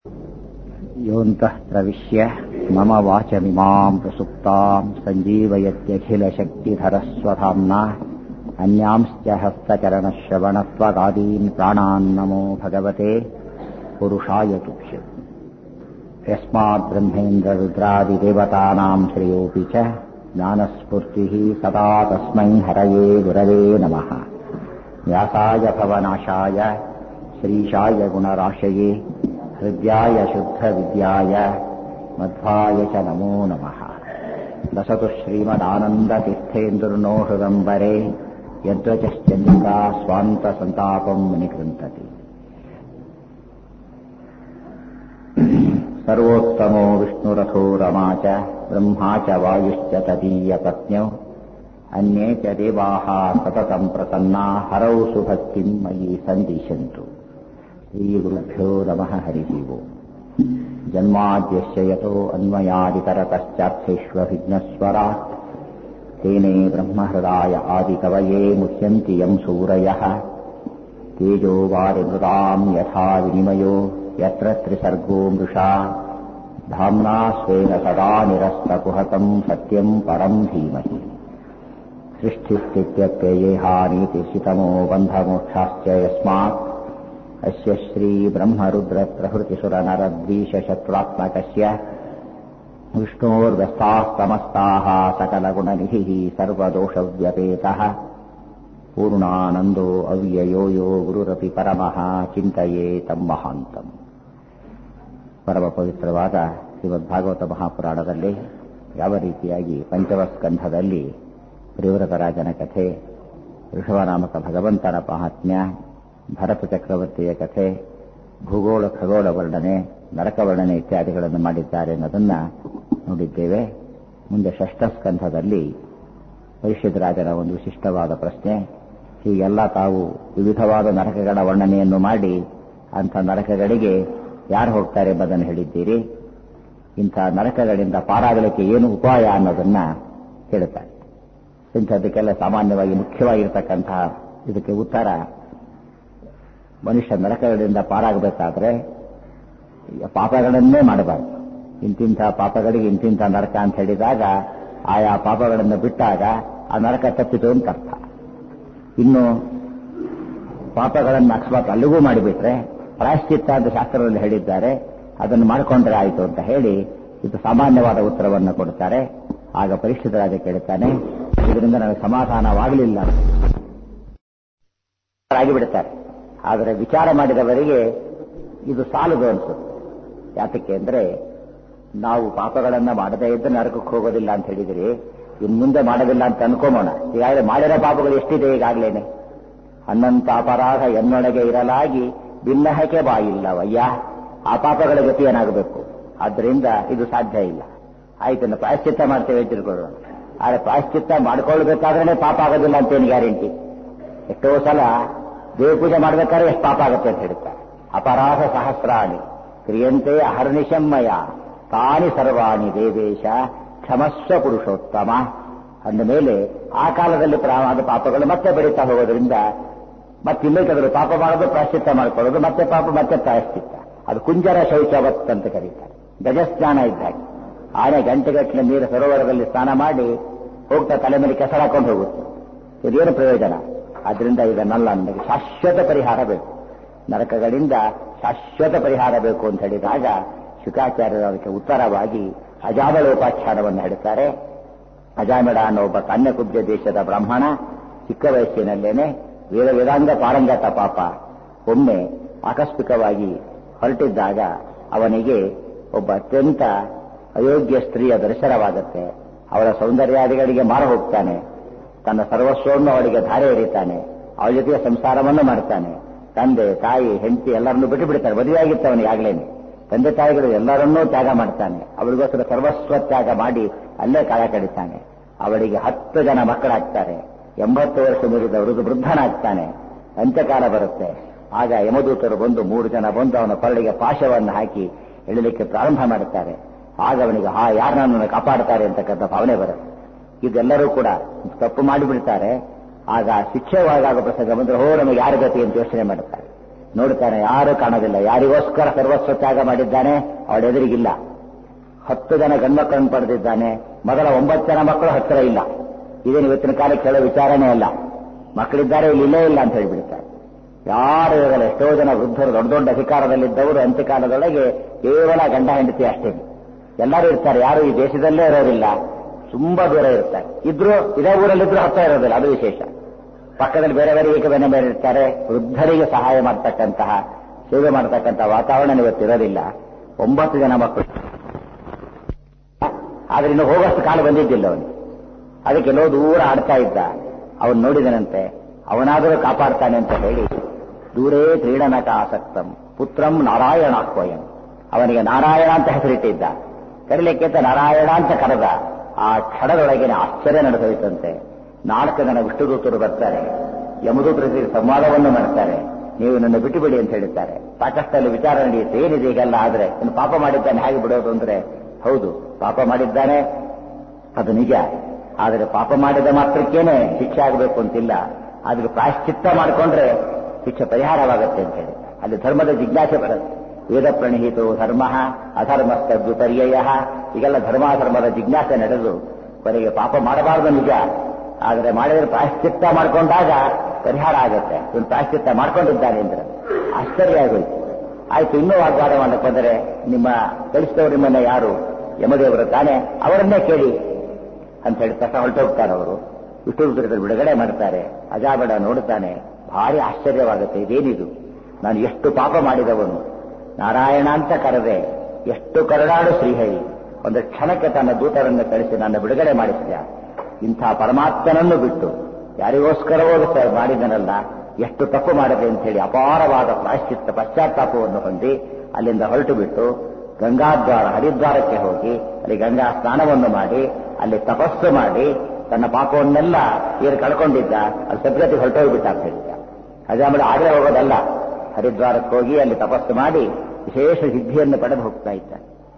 योऽन्तः प्रविश्य मम वाचमिमाम् प्रसुप्ताम् सञ्जीवयत्यखिलशक्तिधरस्वधाम्ना अन्यांश्च हस्तचरणश्रवणत्वगादीन् प्राणान्नमो भगवते पुरुषाय तुभ्यम् यस्माद्ब्रह्मेन्द्ररुद्रादिदेवतानाम् श्रेयोऽपि च ज्ञानस्फूर्तिः सदा तस्मै हरये गुरवे नमः व्यासाय भवनाशाय श्रीशाय गुणराशये हृद्याय शुद्धविद्याय मध्वाय च नमो नमः लसतु श्रीमदानन्दतीर्थेन्दुर्नो हृदम्बरे यद्वचश्चन्द्रिका स्वान्तसन्तापम् निकृन्तति सर्वोत्तमो विष्णुरथो रमा च ब्रह्मा च वायुश्च तदीयपत्न्यौ अन्ये च देवाः सततम् प्रसन्ना हरौ सुभक्तिम् मयि सन्दिशन्तु श्रीगुरुभ्यो नमः हरिः ओम् जन्माद्यस्य यतो अन्वयादितरतश्चार्थेष्वभिघ्नस्वरात् तेने ब्रह्महृदाय आदिकवये मुह्यन्ति यम् सूरयः तेजो वारिमृताम् यथा विनिमयो यत्र त्रिसर्गो मृषा धाम्ना स्वेन सदा निरस्तकुहकम् सत्यम् परम् धीमहि सृष्टिस्थित्यप्ययेहानीतिशितमो बन्धमोक्षाश्च यस्मात् अस्य श्रीब्रह्मरुद्रप्रभृतिसुरनरद्वीषशत्रुरात्मकस्य विष्णोर्व्यस्तास्तमस्ताः सकलगुणनिधिः सर्वदोषव्यपेतः पूर्णानन्दो ಅವ್ಯಯೋ ಯೋ ಗುರುರಪಿ ಪರಮಃ ಚಿಂತೆಯೇ ತಮ್ಮ ಮಹಾಂತಂ ಪರಮ ಪವಿತ್ರವಾದ ಶ್ರೀಮದ್ ಭಾಗವತ ಮಹಾಪುರಾಣದಲ್ಲಿ ಯಾವ ರೀತಿಯಾಗಿ ಪಂಚಮ ಸ್ಕಂಧದಲ್ಲಿ ಪ್ರಿವ್ರತರಾಜನ ಕಥೆ ಋಷಭನಾಮಕ ಭಗವಂತನ ಮಹಾತ್ಮ್ಯ ಭರತ ಚಕ್ರವರ್ತಿಯ ಕಥೆ ಭೂಗೋಳ ಖಗೋಳ ವರ್ಣನೆ ನರಕ ವರ್ಣನೆ ಇತ್ಯಾದಿಗಳನ್ನು ಮಾಡಿದ್ದಾರೆ ಅನ್ನೋದನ್ನ ನೋಡಿದ್ದೇವೆ ಮುಂದೆ ಷಷ್ಠ ಸ್ಕಂಧದಲ್ಲಿ ಪರಿಷತ್ ಒಂದು ವಿಶಿಷ್ಟವಾದ ಪ್ರಶ್ನೆ ಹೀಗೆಲ್ಲ ತಾವು ವಿವಿಧವಾದ ನರಕಗಳ ವರ್ಣನೆಯನ್ನು ಮಾಡಿ ಅಂಥ ನರಕಗಳಿಗೆ ಯಾರು ಹೋಗ್ತಾರೆ ಎಂಬುದನ್ನು ಹೇಳಿದ್ದೀರಿ ಇಂಥ ನರಕಗಳಿಂದ ಪಾರಾಗಲಿಕ್ಕೆ ಏನು ಉಪಾಯ ಅನ್ನೋದನ್ನ ಹೇಳುತ್ತಾರೆ ಇಂಥದ್ದಕ್ಕೆಲ್ಲ ಸಾಮಾನ್ಯವಾಗಿ ಮುಖ್ಯವಾಗಿರ್ತಕ್ಕಂತಹ ಇದಕ್ಕೆ ಉತ್ತರ ಮನುಷ್ಯ ನರಕಗಳಿಂದ ಪಾರಾಗಬೇಕಾದ್ರೆ ಪಾಪಗಳನ್ನೇ ಮಾಡಬಾರ್ದು ಇಂತಿಂಥ ಪಾಪಗಳಿಗೆ ಇಂತಿಂಥ ನರಕ ಅಂತ ಹೇಳಿದಾಗ ಆಯಾ ಪಾಪಗಳನ್ನು ಬಿಟ್ಟಾಗ ಆ ನರಕ ತಪ್ಪಿತು ಅಂತ ಅರ್ಥ ಇನ್ನು ಪಾಪಗಳನ್ನು ಅಕಸ್ಮಾತ್ ಅಲ್ಲಿಗೂ ಮಾಡಿಬಿಟ್ರೆ ಪ್ರಾಯಶ್ಚಿತ್ತ ಅಂತ ಶಾಸ್ತ್ರದಲ್ಲಿ ಹೇಳಿದ್ದಾರೆ ಅದನ್ನು ಮಾಡಿಕೊಂಡ್ರೆ ಆಯಿತು ಅಂತ ಹೇಳಿ ಇದು ಸಾಮಾನ್ಯವಾದ ಉತ್ತರವನ್ನು ಕೊಡ್ತಾರೆ ಆಗ ಪರಿಷ್ಠಿತ ರಾಜ ಕೇಳುತ್ತಾನೆ ಇದರಿಂದ ನನಗೆ ಸಮಾಧಾನವಾಗಲಿಲ್ಲ ಆಗಿಬಿಡುತ್ತಾರೆ ಆದರೆ ವಿಚಾರ ಮಾಡಿದವರಿಗೆ ಇದು ಸಾಲದು ಅನಿಸುತ್ತೆ ಯಾತಕ್ಕೆ ಅಂದ್ರೆ ನಾವು ಪಾಪಗಳನ್ನ ಮಾಡದೇ ಇದ್ರೆ ನರಕಕ್ಕೆ ಹೋಗೋದಿಲ್ಲ ಅಂತ ಹೇಳಿದಿರಿ ಇನ್ ಮುಂದೆ ಮಾಡೋದಿಲ್ಲ ಅಂತ ಅನ್ಕೋಮೋಣ ಈಗಾಗಲೇ ಮಾಡಿರೋ ಪಾಪಗಳು ಎಷ್ಟಿದೆ ಈಗಾಗಲೇನೆ ಹನ್ನಂತ ಅಪರಾಧ ಎನ್ನೊಳಗೆ ಇರಲಾಗಿ ಭಿನ್ನಹಕ್ಕೆ ಬಾಯಿಲ್ಲವಯ್ಯ ಆ ಪಾಪಗಳ ಗತಿ ಏನಾಗಬೇಕು ಆದ್ದರಿಂದ ಇದು ಸಾಧ್ಯ ಇಲ್ಲ ಆಯ್ತನ್ನು ಪ್ರಾಯಶ್ಚಿತ್ತ ಮಾಡ್ತೇವೆ ತಿಳ್ಕೊಳ್ಳೋಣ ಆದರೆ ಪ್ರಾಯಶ್ಚಿತ್ತ ಮಾಡ್ಕೊಳ್ಬೇಕಾದ್ರೆ ಪಾಪ ಆಗೋದಿಲ್ಲ ಅಂತೇನು ಗ್ಯಾರಂಟಿ ಎಷ್ಟೋ ಸಲ ದೇವ ಪೂಜೆ ಮಾಡ್ಬೇಕಾದ್ರೆ ಎಷ್ಟು ಪಾಪ ಆಗುತ್ತೆ ಅಂತ ಹೇಳ್ತಾರೆ ಅಪರಾಧ ಸಹಸ್ರಾಣಿ ಕ್ರಿಯಂತೆ ಅಹರ್ನಿಶಮ್ಮಯ ತಾನಿ ಸರ್ವಾಣಿ ದೇವೇಶ ಕ್ಷಮಸ್ವ ಪುರುಷೋತ್ತಮ ಅಂದ ಮೇಲೆ ಆ ಕಾಲದಲ್ಲಿ ಪ್ರಾಣದ ಪಾಪಗಳು ಮತ್ತೆ ಬೆಳೀತಾ ಹೋಗೋದ್ರಿಂದ ಮತ್ತೆ ಇನ್ನೊಂದು ಪಾಪ ಮಾಡೋದು ಪ್ರಾಶ್ಚಿತ್ತ ಮಾಡ್ಕೊಳ್ಳೋದು ಮತ್ತೆ ಪಾಪ ಮತ್ತೆ ಪ್ರಾಯಶ್ಚಿತ್ತ ಅದು ಕುಂಜರ ಶೌಚವತ್ ಅಂತ ಕರೀತಾರೆ ಗಜಸ್ನಾನ ಇದ್ದಾಗ ಆನೆ ಗಂಟೆಗಟ್ಟಲೆ ನೀರು ಸರೋವರದಲ್ಲಿ ಸ್ನಾನ ಮಾಡಿ ಹೋಗ್ತಾ ತಲೆ ಮೇಲೆ ಕೆಸರಾಕೊಂಡು ಹೋಗುತ್ತೆ ಇದೇನು ಪ್ರಯೋಜನ ಆದ್ರಿಂದ ಇದನ್ನೆಲ್ಲ ನನಗೆ ಶಾಶ್ವತ ಪರಿಹಾರ ಬೇಕು ನರಕಗಳಿಂದ ಶಾಶ್ವತ ಪರಿಹಾರ ಬೇಕು ಅಂತ ಹೇಳಿದಾಗ ಶುಕಾಚಾರ್ಯರು ಅದಕ್ಕೆ ಉತ್ತರವಾಗಿ ಅಜಾಬಳೋಪಾಖ್ಯಾನವನ್ನು ಹೇಳುತ್ತಾರೆ ಅಜಾಮಿಡ ಅನ್ನೋ ಒಬ್ಬ ಕನ್ಯಕುಬ್ಜ ದೇಶದ ಬ್ರಾಹ್ಮಣ ಚಿಕ್ಕ ವಯಸ್ಸಿನಲ್ಲೇನೆ ವೇದ ವೇದಾಂಗ ಪಾರಂಗತ ಪಾಪ ಒಮ್ಮೆ ಆಕಸ್ಮಿಕವಾಗಿ ಹೊರಟಿದ್ದಾಗ ಅವನಿಗೆ ಒಬ್ಬ ಅತ್ಯಂತ ಅಯೋಗ್ಯ ಸ್ತ್ರೀಯ ದರ್ಶನವಾಗುತ್ತೆ ಅವಳ ಸೌಂದರ್ಯಾದಿಗಳಿಗೆ ಮಾರ ಹೋಗ್ತಾನೆ ತನ್ನ ಸರ್ವಸ್ವವನ್ನು ಅವಳಿಗೆ ಧಾರೆ ಎರಿತಾನೆ ಅವಳ ಜೊತೆಗೆ ಸಂಸಾರವನ್ನು ಮಾಡ್ತಾನೆ ತಂದೆ ತಾಯಿ ಹೆಂಡತಿ ಎಲ್ಲರನ್ನೂ ಬಿಟ್ಟು ಬಿಡ್ತಾರೆ ಮದುವೆಯಾಗಿತ್ತು ಅವನಿಗೆ ಆಗ್ಲೇನೆ ತಂದೆ ತಾಯಿಗಳು ಎಲ್ಲರನ್ನೂ ತ್ಯಾಗ ಮಾಡ್ತಾನೆ ಅವಳಿಗೋಸ್ಕರ ಸರ್ವಸ್ವ ತ್ಯಾಗ ಮಾಡಿ ಅಲ್ಲೇ ಕಾಲ ಕಡಿತಾನೆ ಅವಳಿಗೆ ಹತ್ತು ಜನ ಮಕ್ಕಳಾಗ್ತಾರೆ ಎಂಬತ್ತು ವರ್ಷ ಮೀರಿದ ವೃದ್ಧ ವೃದ್ಧನಾಗ್ತಾನೆ ಅಂತ್ಯಕಾಲ ಬರುತ್ತೆ ಆಗ ಯಮದೂತರು ಬಂದು ಮೂರು ಜನ ಬಂದು ಅವನ ಕೊರಳಿಗೆ ಪಾಶವನ್ನು ಹಾಕಿ ಎಳಲಿಕ್ಕೆ ಪ್ರಾರಂಭ ಮಾಡುತ್ತಾರೆ ಆಗ ಅವನಿಗೆ ಆ ಯಾರು ನನ್ನನ್ನು ಕಾಪಾಡ್ತಾರೆ ಅಂತಕ್ಕಂಥ ಭಾವನೆ ಬರುತ್ತೆ ಇದೆಲ್ಲರೂ ಕೂಡ ತಪ್ಪು ಮಾಡಿಬಿಡ್ತಾರೆ ಆಗ ಶಿಕ್ಷೆವಾದಾಗ ಪ್ರಸಂಗ ಬಂದ್ರೆ ಹೋ ನಮಗೆ ಯಾರ ಗತಿ ಅಂತ ಯೋಚನೆ ಮಾಡುತ್ತಾರೆ ನೋಡ್ತಾನೆ ಯಾರೂ ಕಾಣೋದಿಲ್ಲ ಯಾರಿಗೋಸ್ಕರ ಸರ್ವಸ್ವ ತ್ಯಾಗ ಮಾಡಿದ್ದಾನೆ ಅವಳ ಎದುರಿಗಿಲ್ಲ ಹತ್ತು ಜನ ಗಂಡ್ಮಕ್ಕಳನ್ನು ಪಡೆದಿದ್ದಾನೆ ಮೊದಲ ಒಂಬತ್ತು ಜನ ಮಕ್ಕಳು ಹತ್ತಿರ ಇಲ್ಲ ಇದೇನು ಇವತ್ತಿನ ಕಾಲಕ್ಕೆ ಕೇಳೋ ವಿಚಾರನೇ ಅಲ್ಲ ಮಕ್ಕಳಿದ್ದಾರೆ ಇಲ್ಲಿ ಇಲ್ಲೇ ಇಲ್ಲ ಅಂತ ಹೇಳಿಬಿಡ್ತಾರೆ ಯಾರು ಇರಲ್ಲ ಎಷ್ಟೋ ಜನ ವೃದ್ಧರು ದೊಡ್ಡ ದೊಡ್ಡ ಅಧಿಕಾರದಲ್ಲಿದ್ದವರು ಅಂತ್ಯಕಾಲದೊಳಗೆ ಕೇವಲ ಗಂಡ ಹೆಂಡತಿ ಅಷ್ಟೇ ಎಲ್ಲರೂ ಇರ್ತಾರೆ ಯಾರು ಈ ದೇಶದಲ್ಲೇ ಇರೋದಿಲ್ಲ ತುಂಬಾ ದೂರ ಇರ್ತಾರೆ ಇದ್ರು ಇದೇ ಊರಲ್ಲಿದ್ರು ಹತ್ತ ಇರೋದಿಲ್ಲ ಅದು ವಿಶೇಷ ಪಕ್ಕದಲ್ಲಿ ಬೇರೆ ಬೇರೆ ಏಕಬೇನೆ ಬೇರೆ ಇರ್ತಾರೆ ವೃದ್ಧರಿಗೆ ಸಹಾಯ ಮಾಡ್ತಕ್ಕಂತಹ ಸೇವೆ ಮಾಡ್ತಕ್ಕಂತಹ ವಾತಾವರಣ ಇವತ್ತಿರೋದಿಲ್ಲ ಒಂಬತ್ತು ಜನ ಮಕ್ಕಳು ಆದ್ರೆ ಇನ್ನು ಹೋಗೋಷ್ಟು ಕಾಲ ಬಂದಿದ್ದಿಲ್ಲ ಅವನು ಅದಕ್ಕೆ ಎಲ್ಲೋ ದೂರ ಆಡ್ತಾ ಇದ್ದ ಅವನು ನೋಡಿದನಂತೆ ಅವನಾದರೂ ಕಾಪಾಡ್ತಾನೆ ಅಂತ ಹೇಳಿ ದೂರೇ ಕ್ರೀಡನಟ ಆಸಕ್ತಂ ಪುತ್ರಂ ನಾರಾಯಣಾಕ್ವಯಂ ಅವನಿಗೆ ನಾರಾಯಣ ಅಂತ ಹೆಸರಿಟ್ಟಿದ್ದ ಕರೀಲಿಕ್ಕೆ ಅಂತ ನಾರಾಯಣ ಅಂತ ಕರೆದ ಆ ಕ್ಷಣದೊಳಗಿನ ಆಶ್ಚರ್ಯ ನಡೆದೋಯ್ತಂತೆ ನಾಲ್ಕು ಜನ ವಿಷ್ಣುದೂತರು ಬರ್ತಾರೆ ಯಮದೂತರ ಜೊತೆ ಸಂವಾದವನ್ನು ಮಾಡ್ತಾರೆ ನೀವು ನನ್ನ ಬಿಟ್ಟು ಬಿಡಿ ಅಂತ ಹೇಳ್ತಾರೆ ಸಾಕಷ್ಟಲ್ಲಿ ವಿಚಾರ ನಡೆಯುತ್ತೆ ಏನಿದೆ ಈಗೆಲ್ಲ ಆದ್ರೆ ಇನ್ನು ಪಾಪ ಮಾಡಿದ್ದಾನೆ ಹೇಗೆ ಬಿಡೋದು ಅಂದ್ರೆ ಹೌದು ಪಾಪ ಮಾಡಿದ್ದಾನೆ ಅದು ನಿಜ ಆದರೆ ಪಾಪ ಮಾಡಿದ ಮಾತ್ರಕ್ಕೇನೆ ಶಿಕ್ಷೆ ಆಗಬೇಕು ಅಂತಿಲ್ಲ ಆದ್ರೆ ಪ್ರಾಯಶ್ಚಿತ್ತ ಮಾಡಿಕೊಂಡ್ರೆ ಶಿಕ್ಷೆ ಪರಿಹಾರವಾಗುತ್ತೆ ಅಂತ ಹೇಳಿ ಅಲ್ಲಿ ಧರ್ಮದ ಜಿಜ್ಞಾಸೆ ಬರುತ್ತೆ ವೇದ ಪ್ರಣೀಹಿತು ಧರ್ಮ ಅಧರ್ಮಸ್ತದ್ವಿಪರ್ಯಯ ಈಗೆಲ್ಲ ಧರ್ಮಾಧರ್ಮದ ಜಿಜ್ಞಾಸೆ ನಡೆದು ಕೊನೆಗೆ ಪಾಪ ಮಾಡಬಾರದು ನಿಜ ಆದರೆ ಮಾಡಿದ್ರೆ ಪ್ರಾಯಶ್ಚಿತ್ತ ಮಾಡಿಕೊಂಡಾಗ ಪರಿಹಾರ ಆಗುತ್ತೆ ಇವನು ಪ್ರಾಯಶ್ಚಿತ್ತ ಮಾಡ್ಕೊಂಡಿದ್ದಾನೆ ಅಂದ್ರೆ ಆಶ್ಚರ್ಯ ಆಗೋಯ್ತು ಆಯ್ತು ಇನ್ನೂ ವಾಗ್ವಾದ ಮಾಡಕ್ಕೆ ಬಂದರೆ ನಿಮ್ಮ ಕಳಿಸಿದವರು ನಿಮ್ಮನ್ನ ಯಾರು ಯಮದೇವರು ತಾನೆ ಅವರನ್ನೇ ಕೇಳಿ ಅಂತ ಹೇಳಿ ತಕ್ಷಣ ಹೊರಟೋಗ್ತಾರೆ ಅವರು ವಿಷ್ಣು ಬಿಡುಗಡೆ ಮಾಡ್ತಾರೆ ಅಜಾಬಡ ನೋಡುತ್ತಾನೆ ಭಾರಿ ಆಶ್ಚರ್ಯವಾಗುತ್ತೆ ಇದೇನಿದು ನಾನು ಎಷ್ಟು ಪಾಪ ಮಾಡಿದವನು ನಾರಾಯಣ ಅಂತ ಕರೆದೆ ಎಷ್ಟು ಕರಡಾಡು ಶ್ರೀಹರಿ ಒಂದು ಕ್ಷಣಕ್ಕೆ ತನ್ನ ದೂತರನ್ನು ಕಳಿಸಿ ನನ್ನ ಬಿಡುಗಡೆ ಮಾಡಿಸಿದ ಇಂಥ ಪರಮಾತ್ಮನನ್ನು ಬಿಟ್ಟು ಯಾರಿಗೋಸ್ಕರವೋ ಮಾಡಿದನಲ್ಲ ಎಷ್ಟು ತಪ್ಪು ಮಾಡಿದೆ ಅಂತ ಹೇಳಿ ಅಪಾರವಾದ ಪ್ರಾಶ್ಚಿತ್ತ ಪಶ್ಚಾತ್ತಾಪವನ್ನು ಹೊಂದಿ ಅಲ್ಲಿಂದ ಹೊರಟು ಬಿಟ್ಟು ಗಂಗಾದ್ವಾರ ಹರಿದ್ವಾರಕ್ಕೆ ಹೋಗಿ ಅಲ್ಲಿ ಗಂಗಾ ಸ್ನಾನವನ್ನು ಮಾಡಿ ಅಲ್ಲಿ ತಪಸ್ಸು ಮಾಡಿ ತನ್ನ ಪಾಪವನ್ನೆಲ್ಲ ಏನು ಕಳ್ಕೊಂಡಿದ್ದ ಅಲ್ಲಿ ಸದ್ಗತಿ ಹೊರಟೋಗ್ಬಿಟ್ಟ ಅಂತ ಹೇಳಿದ್ದ ಅಜಾಮಡ ಆಗಲೇ ಹೋಗೋದಲ್ಲ ಹರಿದ್ವಾರಕ್ಕೆ ಹೋಗಿ ಅಲ್ಲಿ ತಪಸ್ಸು ಮಾಡಿ ವಿಶೇಷ ಸಿದ್ಧಿಯನ್ನು ಪಡೆದು ಹೋಗ್ತಾ ಇದ್ದ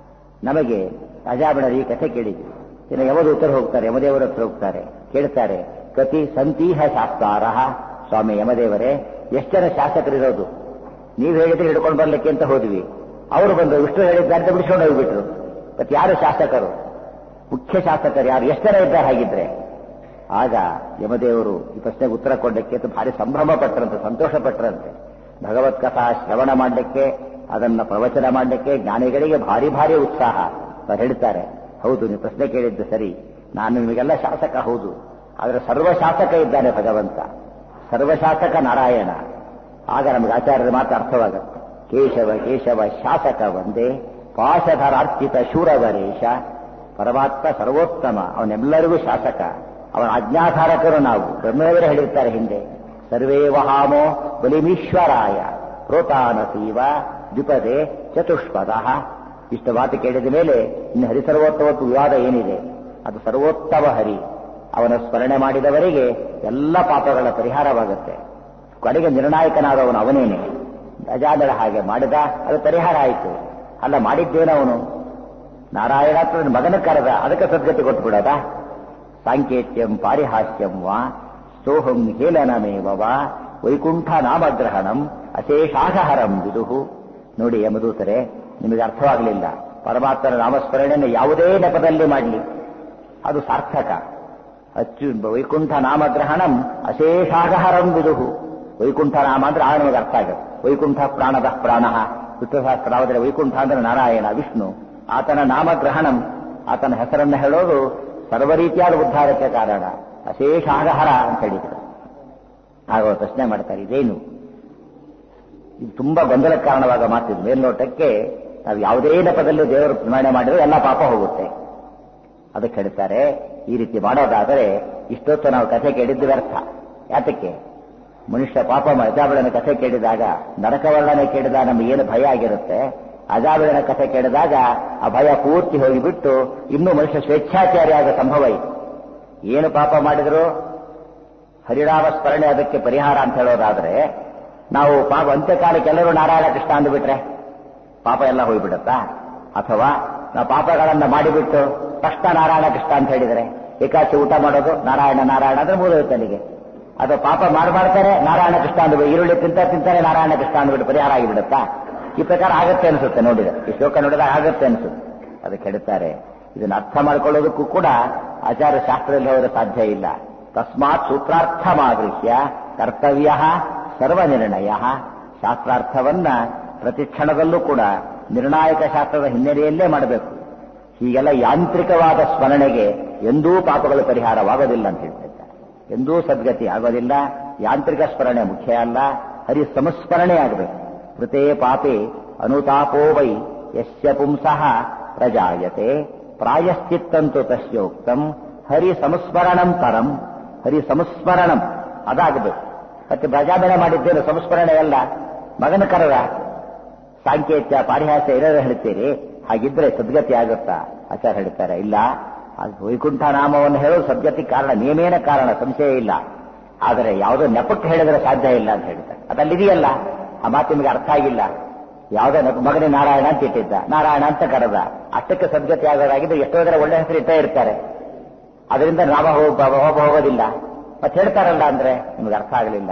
ನಮಗೆ ಅಜಾಬಣರ ಈ ಕಥೆ ಕೇಳಿದ್ವಿ ಇನ್ನು ಯಮದೂತರು ಹೋಗ್ತಾರೆ ಯಮದೇವರ ಹತ್ರ ಹೋಗ್ತಾರೆ ಕೇಳ್ತಾರೆ ಕತಿ ಸಂತೀಹ ಶಾಸ್ತಾರ ಸ್ವಾಮಿ ಯಮದೇವರೇ ಎಷ್ಟು ಜನ ಶಾಸಕರಿರೋದು ನೀವು ಹೇಳಿದ್ರೆ ಹಿಡ್ಕೊಂಡು ಬರ್ಲಿಕ್ಕೆ ಅಂತ ಹೋದ್ವಿ ಅವರು ಬಂದು ವಿಷ್ಣು ಹೇಳಿದ್ದಾರೆ ಬಿಡಿಸ್ಕೊಂಡು ಹೋಗ್ಬಿಟ್ರು ಮತ್ತೆ ಯಾರು ಶಾಸಕರು ಮುಖ್ಯ ಶಾಸಕರು ಯಾರು ಎಷ್ಟು ಜನ ಇದ್ದಾರೆ ಹಾಗಿದ್ರೆ ಆಗ ಯಮದೇವರು ಈ ಪ್ರಶ್ನೆಗೆ ಉತ್ತರ ಕೊಡಲಿಕ್ಕೆ ಅಂತ ಭಾರಿ ಸಂಭ್ರಮ ಪಟ್ಟರಂತೆ ಸಂತೋಷ ಪಟ್ಟರಂತೆ ಭಗವತ್ ಕಥಾ ಶ್ರವಣ ಮಾಡಲಿಕ್ಕೆ ಅದನ್ನ ಪ್ರವಚನ ಮಾಡಲಿಕ್ಕೆ ಜ್ಞಾನಿಗಳಿಗೆ ಭಾರಿ ಭಾರಿ ಉತ್ಸಾಹ ಅವ್ರು ಹೇಳ್ತಾರೆ ಹೌದು ನೀವು ಪ್ರಶ್ನೆ ಕೇಳಿದ್ದು ಸರಿ ನಾನು ನಿಮಗೆಲ್ಲ ಶಾಸಕ ಹೌದು ಆದರೆ ಸರ್ವಶಾಸಕ ಇದ್ದಾನೆ ಭಗವಂತ ಸರ್ವಶಾಸಕ ನಾರಾಯಣ ಆಗ ನಮಗೆ ಆಚಾರ್ಯರ ಮಾತು ಅರ್ಥವಾಗುತ್ತೆ ಕೇಶವ ಕೇಶವ ಶಾಸಕ ಒಂದೇ ಪಾಶಧರಾರ್ಚಿತ ಶೂರವರೇಶ ಪರಮಾತ್ಮ ಸರ್ವೋತ್ತಮ ಅವನೆಲ್ಲರಿಗೂ ಶಾಸಕ ಅವನ ಅಜ್ಞಾಧಾರಕರು ನಾವು ಬ್ರಹ್ಮದೇವರೇ ಹೇಳಿರ್ತಾರೆ ಹಿಂದೆ ಸರ್ವೇ ವಹಾಮೋ ಬಲಿಮೀಶ್ವರಾಯ ಪ್ರೋತಾನಸೀವ ದ್ವಿಪದೇ ಚತುಷ್ಪದ ಇಷ್ಟು ಮಾತು ಕೇಳಿದ ಮೇಲೆ ಇನ್ನು ಹರಿಸರ್ವೋತ್ತಮತ್ತು ವಿವಾದ ಏನಿದೆ ಅದು ಸರ್ವೋತ್ತಮ ಹರಿ ಅವನ ಸ್ಮರಣೆ ಮಾಡಿದವರಿಗೆ ಎಲ್ಲ ಪಾಪಗಳ ಪರಿಹಾರವಾಗುತ್ತೆ ಕೊನೆಗೆ ನಿರ್ಣಾಯಕನಾದವನು ಅವನೇನೆ ಅಜಾದಳ ಹಾಗೆ ಮಾಡಿದ ಅದು ಪರಿಹಾರ ಆಯಿತು ಅಲ್ಲ ಮಾಡಿದ್ದೇನವನು ನಾರಾಯಣ ಮಗನ ಕರೆದ ಅದಕ್ಕೆ ಸದ್ಗತಿ ಕೊಟ್ಬಿಡೋದ ಸಾಂಕೇತ್ಯಂ ಪಾರಿಹಾಸ್ಯಂ ವಾ ಸೋಹಂ ಹೇಲನಮೇವ ವಾ ವೈಕುಂಠ ನಾಮಗ್ರಹಣಂ ಅಶೇಷಾಘಹರಂ ವಿದುಹು ನೋಡಿ ಯಮದೂತರೆ ನಿಮಗೆ ಅರ್ಥವಾಗಲಿಲ್ಲ ಪರಮಾತ್ಮನ ನಾಮಸ್ಮರಣೆಯನ್ನು ಯಾವುದೇ ನೆಪದಲ್ಲಿ ಮಾಡಲಿ ಅದು ಸಾರ್ಥಕ ಅಚ್ಚು ವೈಕುಂಠ ನಾಮಗ್ರಹಣಂ ಅಶೇಷಾಘಹರಂ ವಿದುಹು ವೈಕುಂಠ ನಾಮ ಅಂದ್ರೆ ಆಗ ನಮಗೆ ಅರ್ಥ ಆಗುತ್ತೆ ವೈಕುಂಠ ಪ್ರಾಣದ ಪ್ರಾಣ ವಿಷ್ಣುಸಹಸ್ರಾವದರೆ ವೈಕುಂಠ ಅಂದ್ರೆ ನಾರಾಯಣ ವಿಷ್ಣು ಆತನ ನಾಮಗ್ರಹಣಂ ಆತನ ಹೆಸರನ್ನು ಹೇಳೋದು ಸರ್ವ ರೀತಿಯಾದ ಉದ್ಧಾರಕ್ಕೆ ಕಾರಣ ಅಶೇಷಾಗಹರ ಅಂತ ಹೇಳಿದ್ರು ಆಗ ಪ್ರಶ್ನೆ ಮಾಡ್ತಾರೆ ಇದೇನು ಇದು ತುಂಬಾ ಗೊಂದಲಕ್ಕೆ ಕಾರಣವಾಗ ಮಾತಿದ್ದು ಮೇಲ್ನೋಟಕ್ಕೆ ನಾವು ಯಾವುದೇ ನೆಪದಲ್ಲೂ ದೇವರು ಸ್ಮರಣೆ ಮಾಡಿದ್ರೆ ಎಲ್ಲ ಪಾಪ ಹೋಗುತ್ತೆ ಅದಕ್ಕೆ ಹೇಳ್ತಾರೆ ಈ ರೀತಿ ಮಾಡೋದಾದರೆ ಇಷ್ಟೊತ್ತು ನಾವು ಕಥೆ ಕೇಳಿದ್ದು ವ್ಯರ್ಥ ಯಾತಕ್ಕೆ ಮನುಷ್ಯ ಪಾಪ ಅಜಾಬಳನ ಕಥೆ ಕೇಳಿದಾಗ ನರಕವರ್ಣನೆ ಕೇಳಿದಾಗ ನಮ್ಗೆ ಏನು ಭಯ ಆಗಿರುತ್ತೆ ಅಜಾಬಳನ ಕಥೆ ಕೇಳಿದಾಗ ಆ ಭಯ ಪೂರ್ತಿ ಹೋಗಿಬಿಟ್ಟು ಇನ್ನೂ ಮನುಷ್ಯ ಸ್ವೇಚ್ಛಾಚಾರಿ ಆಗ ಸಂಭವ ಇದೆ ಏನು ಪಾಪ ಮಾಡಿದ್ರು ಹರಿರಾಮ ಸ್ಮರಣೆ ಅದಕ್ಕೆ ಪರಿಹಾರ ಅಂತ ಹೇಳೋದಾದ್ರೆ ನಾವು ಪಾಪ ಅಂತ್ಯಕಾಲಕ್ಕೆ ಎಲ್ಲರೂ ನಾರಾಯಣ ಕೃಷ್ಣ ಅಂದುಬಿಟ್ರೆ ಪಾಪ ಎಲ್ಲ ಹೋಗ್ಬಿಡುತ್ತಾ ಅಥವಾ ನಾವು ಪಾಪಗಳನ್ನ ಮಾಡಿಬಿಟ್ಟು ತಕ್ಷಣ ನಾರಾಯಣ ಕೃಷ್ಣ ಅಂತ ಹೇಳಿದರೆ ಏಕಾಚಿ ಊಟ ಮಾಡೋದು ನಾರಾಯಣ ನಾರಾಯಣ ಅಂದ್ರೆ ಮೂಲ ಅಲ್ಲಿಗೆ ಅದು ಪಾಪ ಮಾಡ್ತಾರೆ ನಾರಾಯಣ ಕೃಷ್ಣ ಅಂದ್ಬಿಟ್ಟು ಈರುಳ್ಳಿ ತಿಂತ ತಿಂತಾನೆ ನಾರಾಯಣ ಕೃಷ್ಣ ಅಂದ್ಬಿಟ್ಟು ಪರಿಹಾರ ಆಗಿಬಿಡುತ್ತಾ ಈ ಪ್ರಕಾರ ಆಗತ್ತೆ ಅನಿಸುತ್ತೆ ನೋಡಿದ ಈ ಶ್ಲೋಕ ನೋಡಿದಾಗ ಆಗತ್ತೆ ಅನಿಸುತ್ತೆ ಅದಕ್ಕೆ ಹೇಳ್ತಾರೆ ಇದನ್ನು ಅರ್ಥ ಮಾಡ್ಕೊಳ್ಳೋದಕ್ಕೂ ಕೂಡ ಆಚಾರ್ಯ ಶಾಸ್ತ್ರದಲ್ಲಿ ಹೋದರೆ ಸಾಧ್ಯ ಇಲ್ಲ ತಸ್ಮಾತ್ ಸೂತ್ರಾರ್ಥಮಾಗೃಹ್ಯ ಕರ್ತವ್ಯ ಸರ್ವನಿರ್ಣಯ ಶಾಸ್ತ್ರಾರ್ಥವನ್ನ ಪ್ರತಿ ಕ್ಷಣದಲ್ಲೂ ಕೂಡ ನಿರ್ಣಾಯಕ ಶಾಸ್ತ್ರದ ಹಿನ್ನೆಲೆಯಲ್ಲೇ ಮಾಡಬೇಕು ಹೀಗೆಲ್ಲ ಯಾಂತ್ರಿಕವಾದ ಸ್ಮರಣೆಗೆ ಎಂದೂ ಪಾಪಗಳು ಪರಿಹಾರವಾಗೋದಿಲ್ಲ ಅಂತ ಹೇಳ್ತಿದ್ದಾರೆ ಎಂದೂ ಸದ್ಗತಿ ಆಗೋದಿಲ್ಲ ಯಾಂತ್ರಿಕ ಸ್ಮರಣೆ ಮುಖ್ಯ ಅಲ್ಲ ಹರಿ ಸಂಸ್ಮರಣೆ ಆಗಬೇಕು ಕೃತೇ ಪಾಪೆ ಅನುತಾಪೋ ವೈ ಯಸ್ಯ ಪುಂಸಃ ಪ್ರಜಾಯತೆ ಪ್ರಾಯಶ್ಚಿತ್ತಂತು ತಸ್ಯೋಕ್ತಂ ಹರಿ ಸಂಸ್ಮರಣಂ ತರಂ ಹರಿ ಸಂಸ್ಮರಣಂ ಅದಾಗಬೇಕು ಮತ್ತೆ ಪ್ರಜಾಬೆಳೆ ಮಾಡಿದ್ದೇನು ಸಂಸ್ಮರಣೆ ಅಲ್ಲ ಮಗನ ಕರದ ಸಾಂಕೇತ್ಯ ಪಾರಿಹಾಸ್ಯ ಏನಾದ್ರು ಹೇಳ್ತೀರಿ ಹಾಗಿದ್ರೆ ಸದ್ಗತಿ ಆಗುತ್ತಾ ಆಚಾರ್ಯ ಹೇಳ್ತಾರೆ ಇಲ್ಲ ಅದು ವೈಕುಂಠ ನಾಮವನ್ನು ಹೇಳೋದು ಸದ್ಗತಿ ಕಾರಣ ನಿಯಮೇನ ಕಾರಣ ಸಂಶಯ ಇಲ್ಲ ಆದರೆ ಯಾವುದೋ ನೆಪಕ್ಕೆ ಹೇಳಿದ್ರೆ ಸಾಧ್ಯ ಇಲ್ಲ ಅಂತ ಹೇಳ್ತಾರೆ ಅದಲ್ಲಿದೆಯಲ್ಲ ಆ ಮಾತು ನಿಮಗೆ ಅರ್ಥ ಆಗಿಲ್ಲ ಯಾವುದೋ ನೆಪ ಮಗನೇ ನಾರಾಯಣ ಅಂತ ಇಟ್ಟಿದ್ದ ನಾರಾಯಣ ಅಂತ ಕರೆದ ಅಷ್ಟಕ್ಕೆ ಸದ್ಗತಿ ಆಗೋದಾಗಿದ್ದು ಎಷ್ಟೋ ಜನ ಒಳ್ಳೆ ಹೆಸರು ಇಟ್ಟೇ ಇರ್ತಾರೆ ಅದರಿಂದ ನಾಮ ಹೋಗ ಹೋಗ ಹೋಗೋದಿಲ್ಲ ಮತ್ತೆ ಹೇಳ್ತಾರಲ್ಲ ಅಂದ್ರೆ ನಿಮ್ಗೆ ಅರ್ಥ ಆಗಲಿಲ್ಲ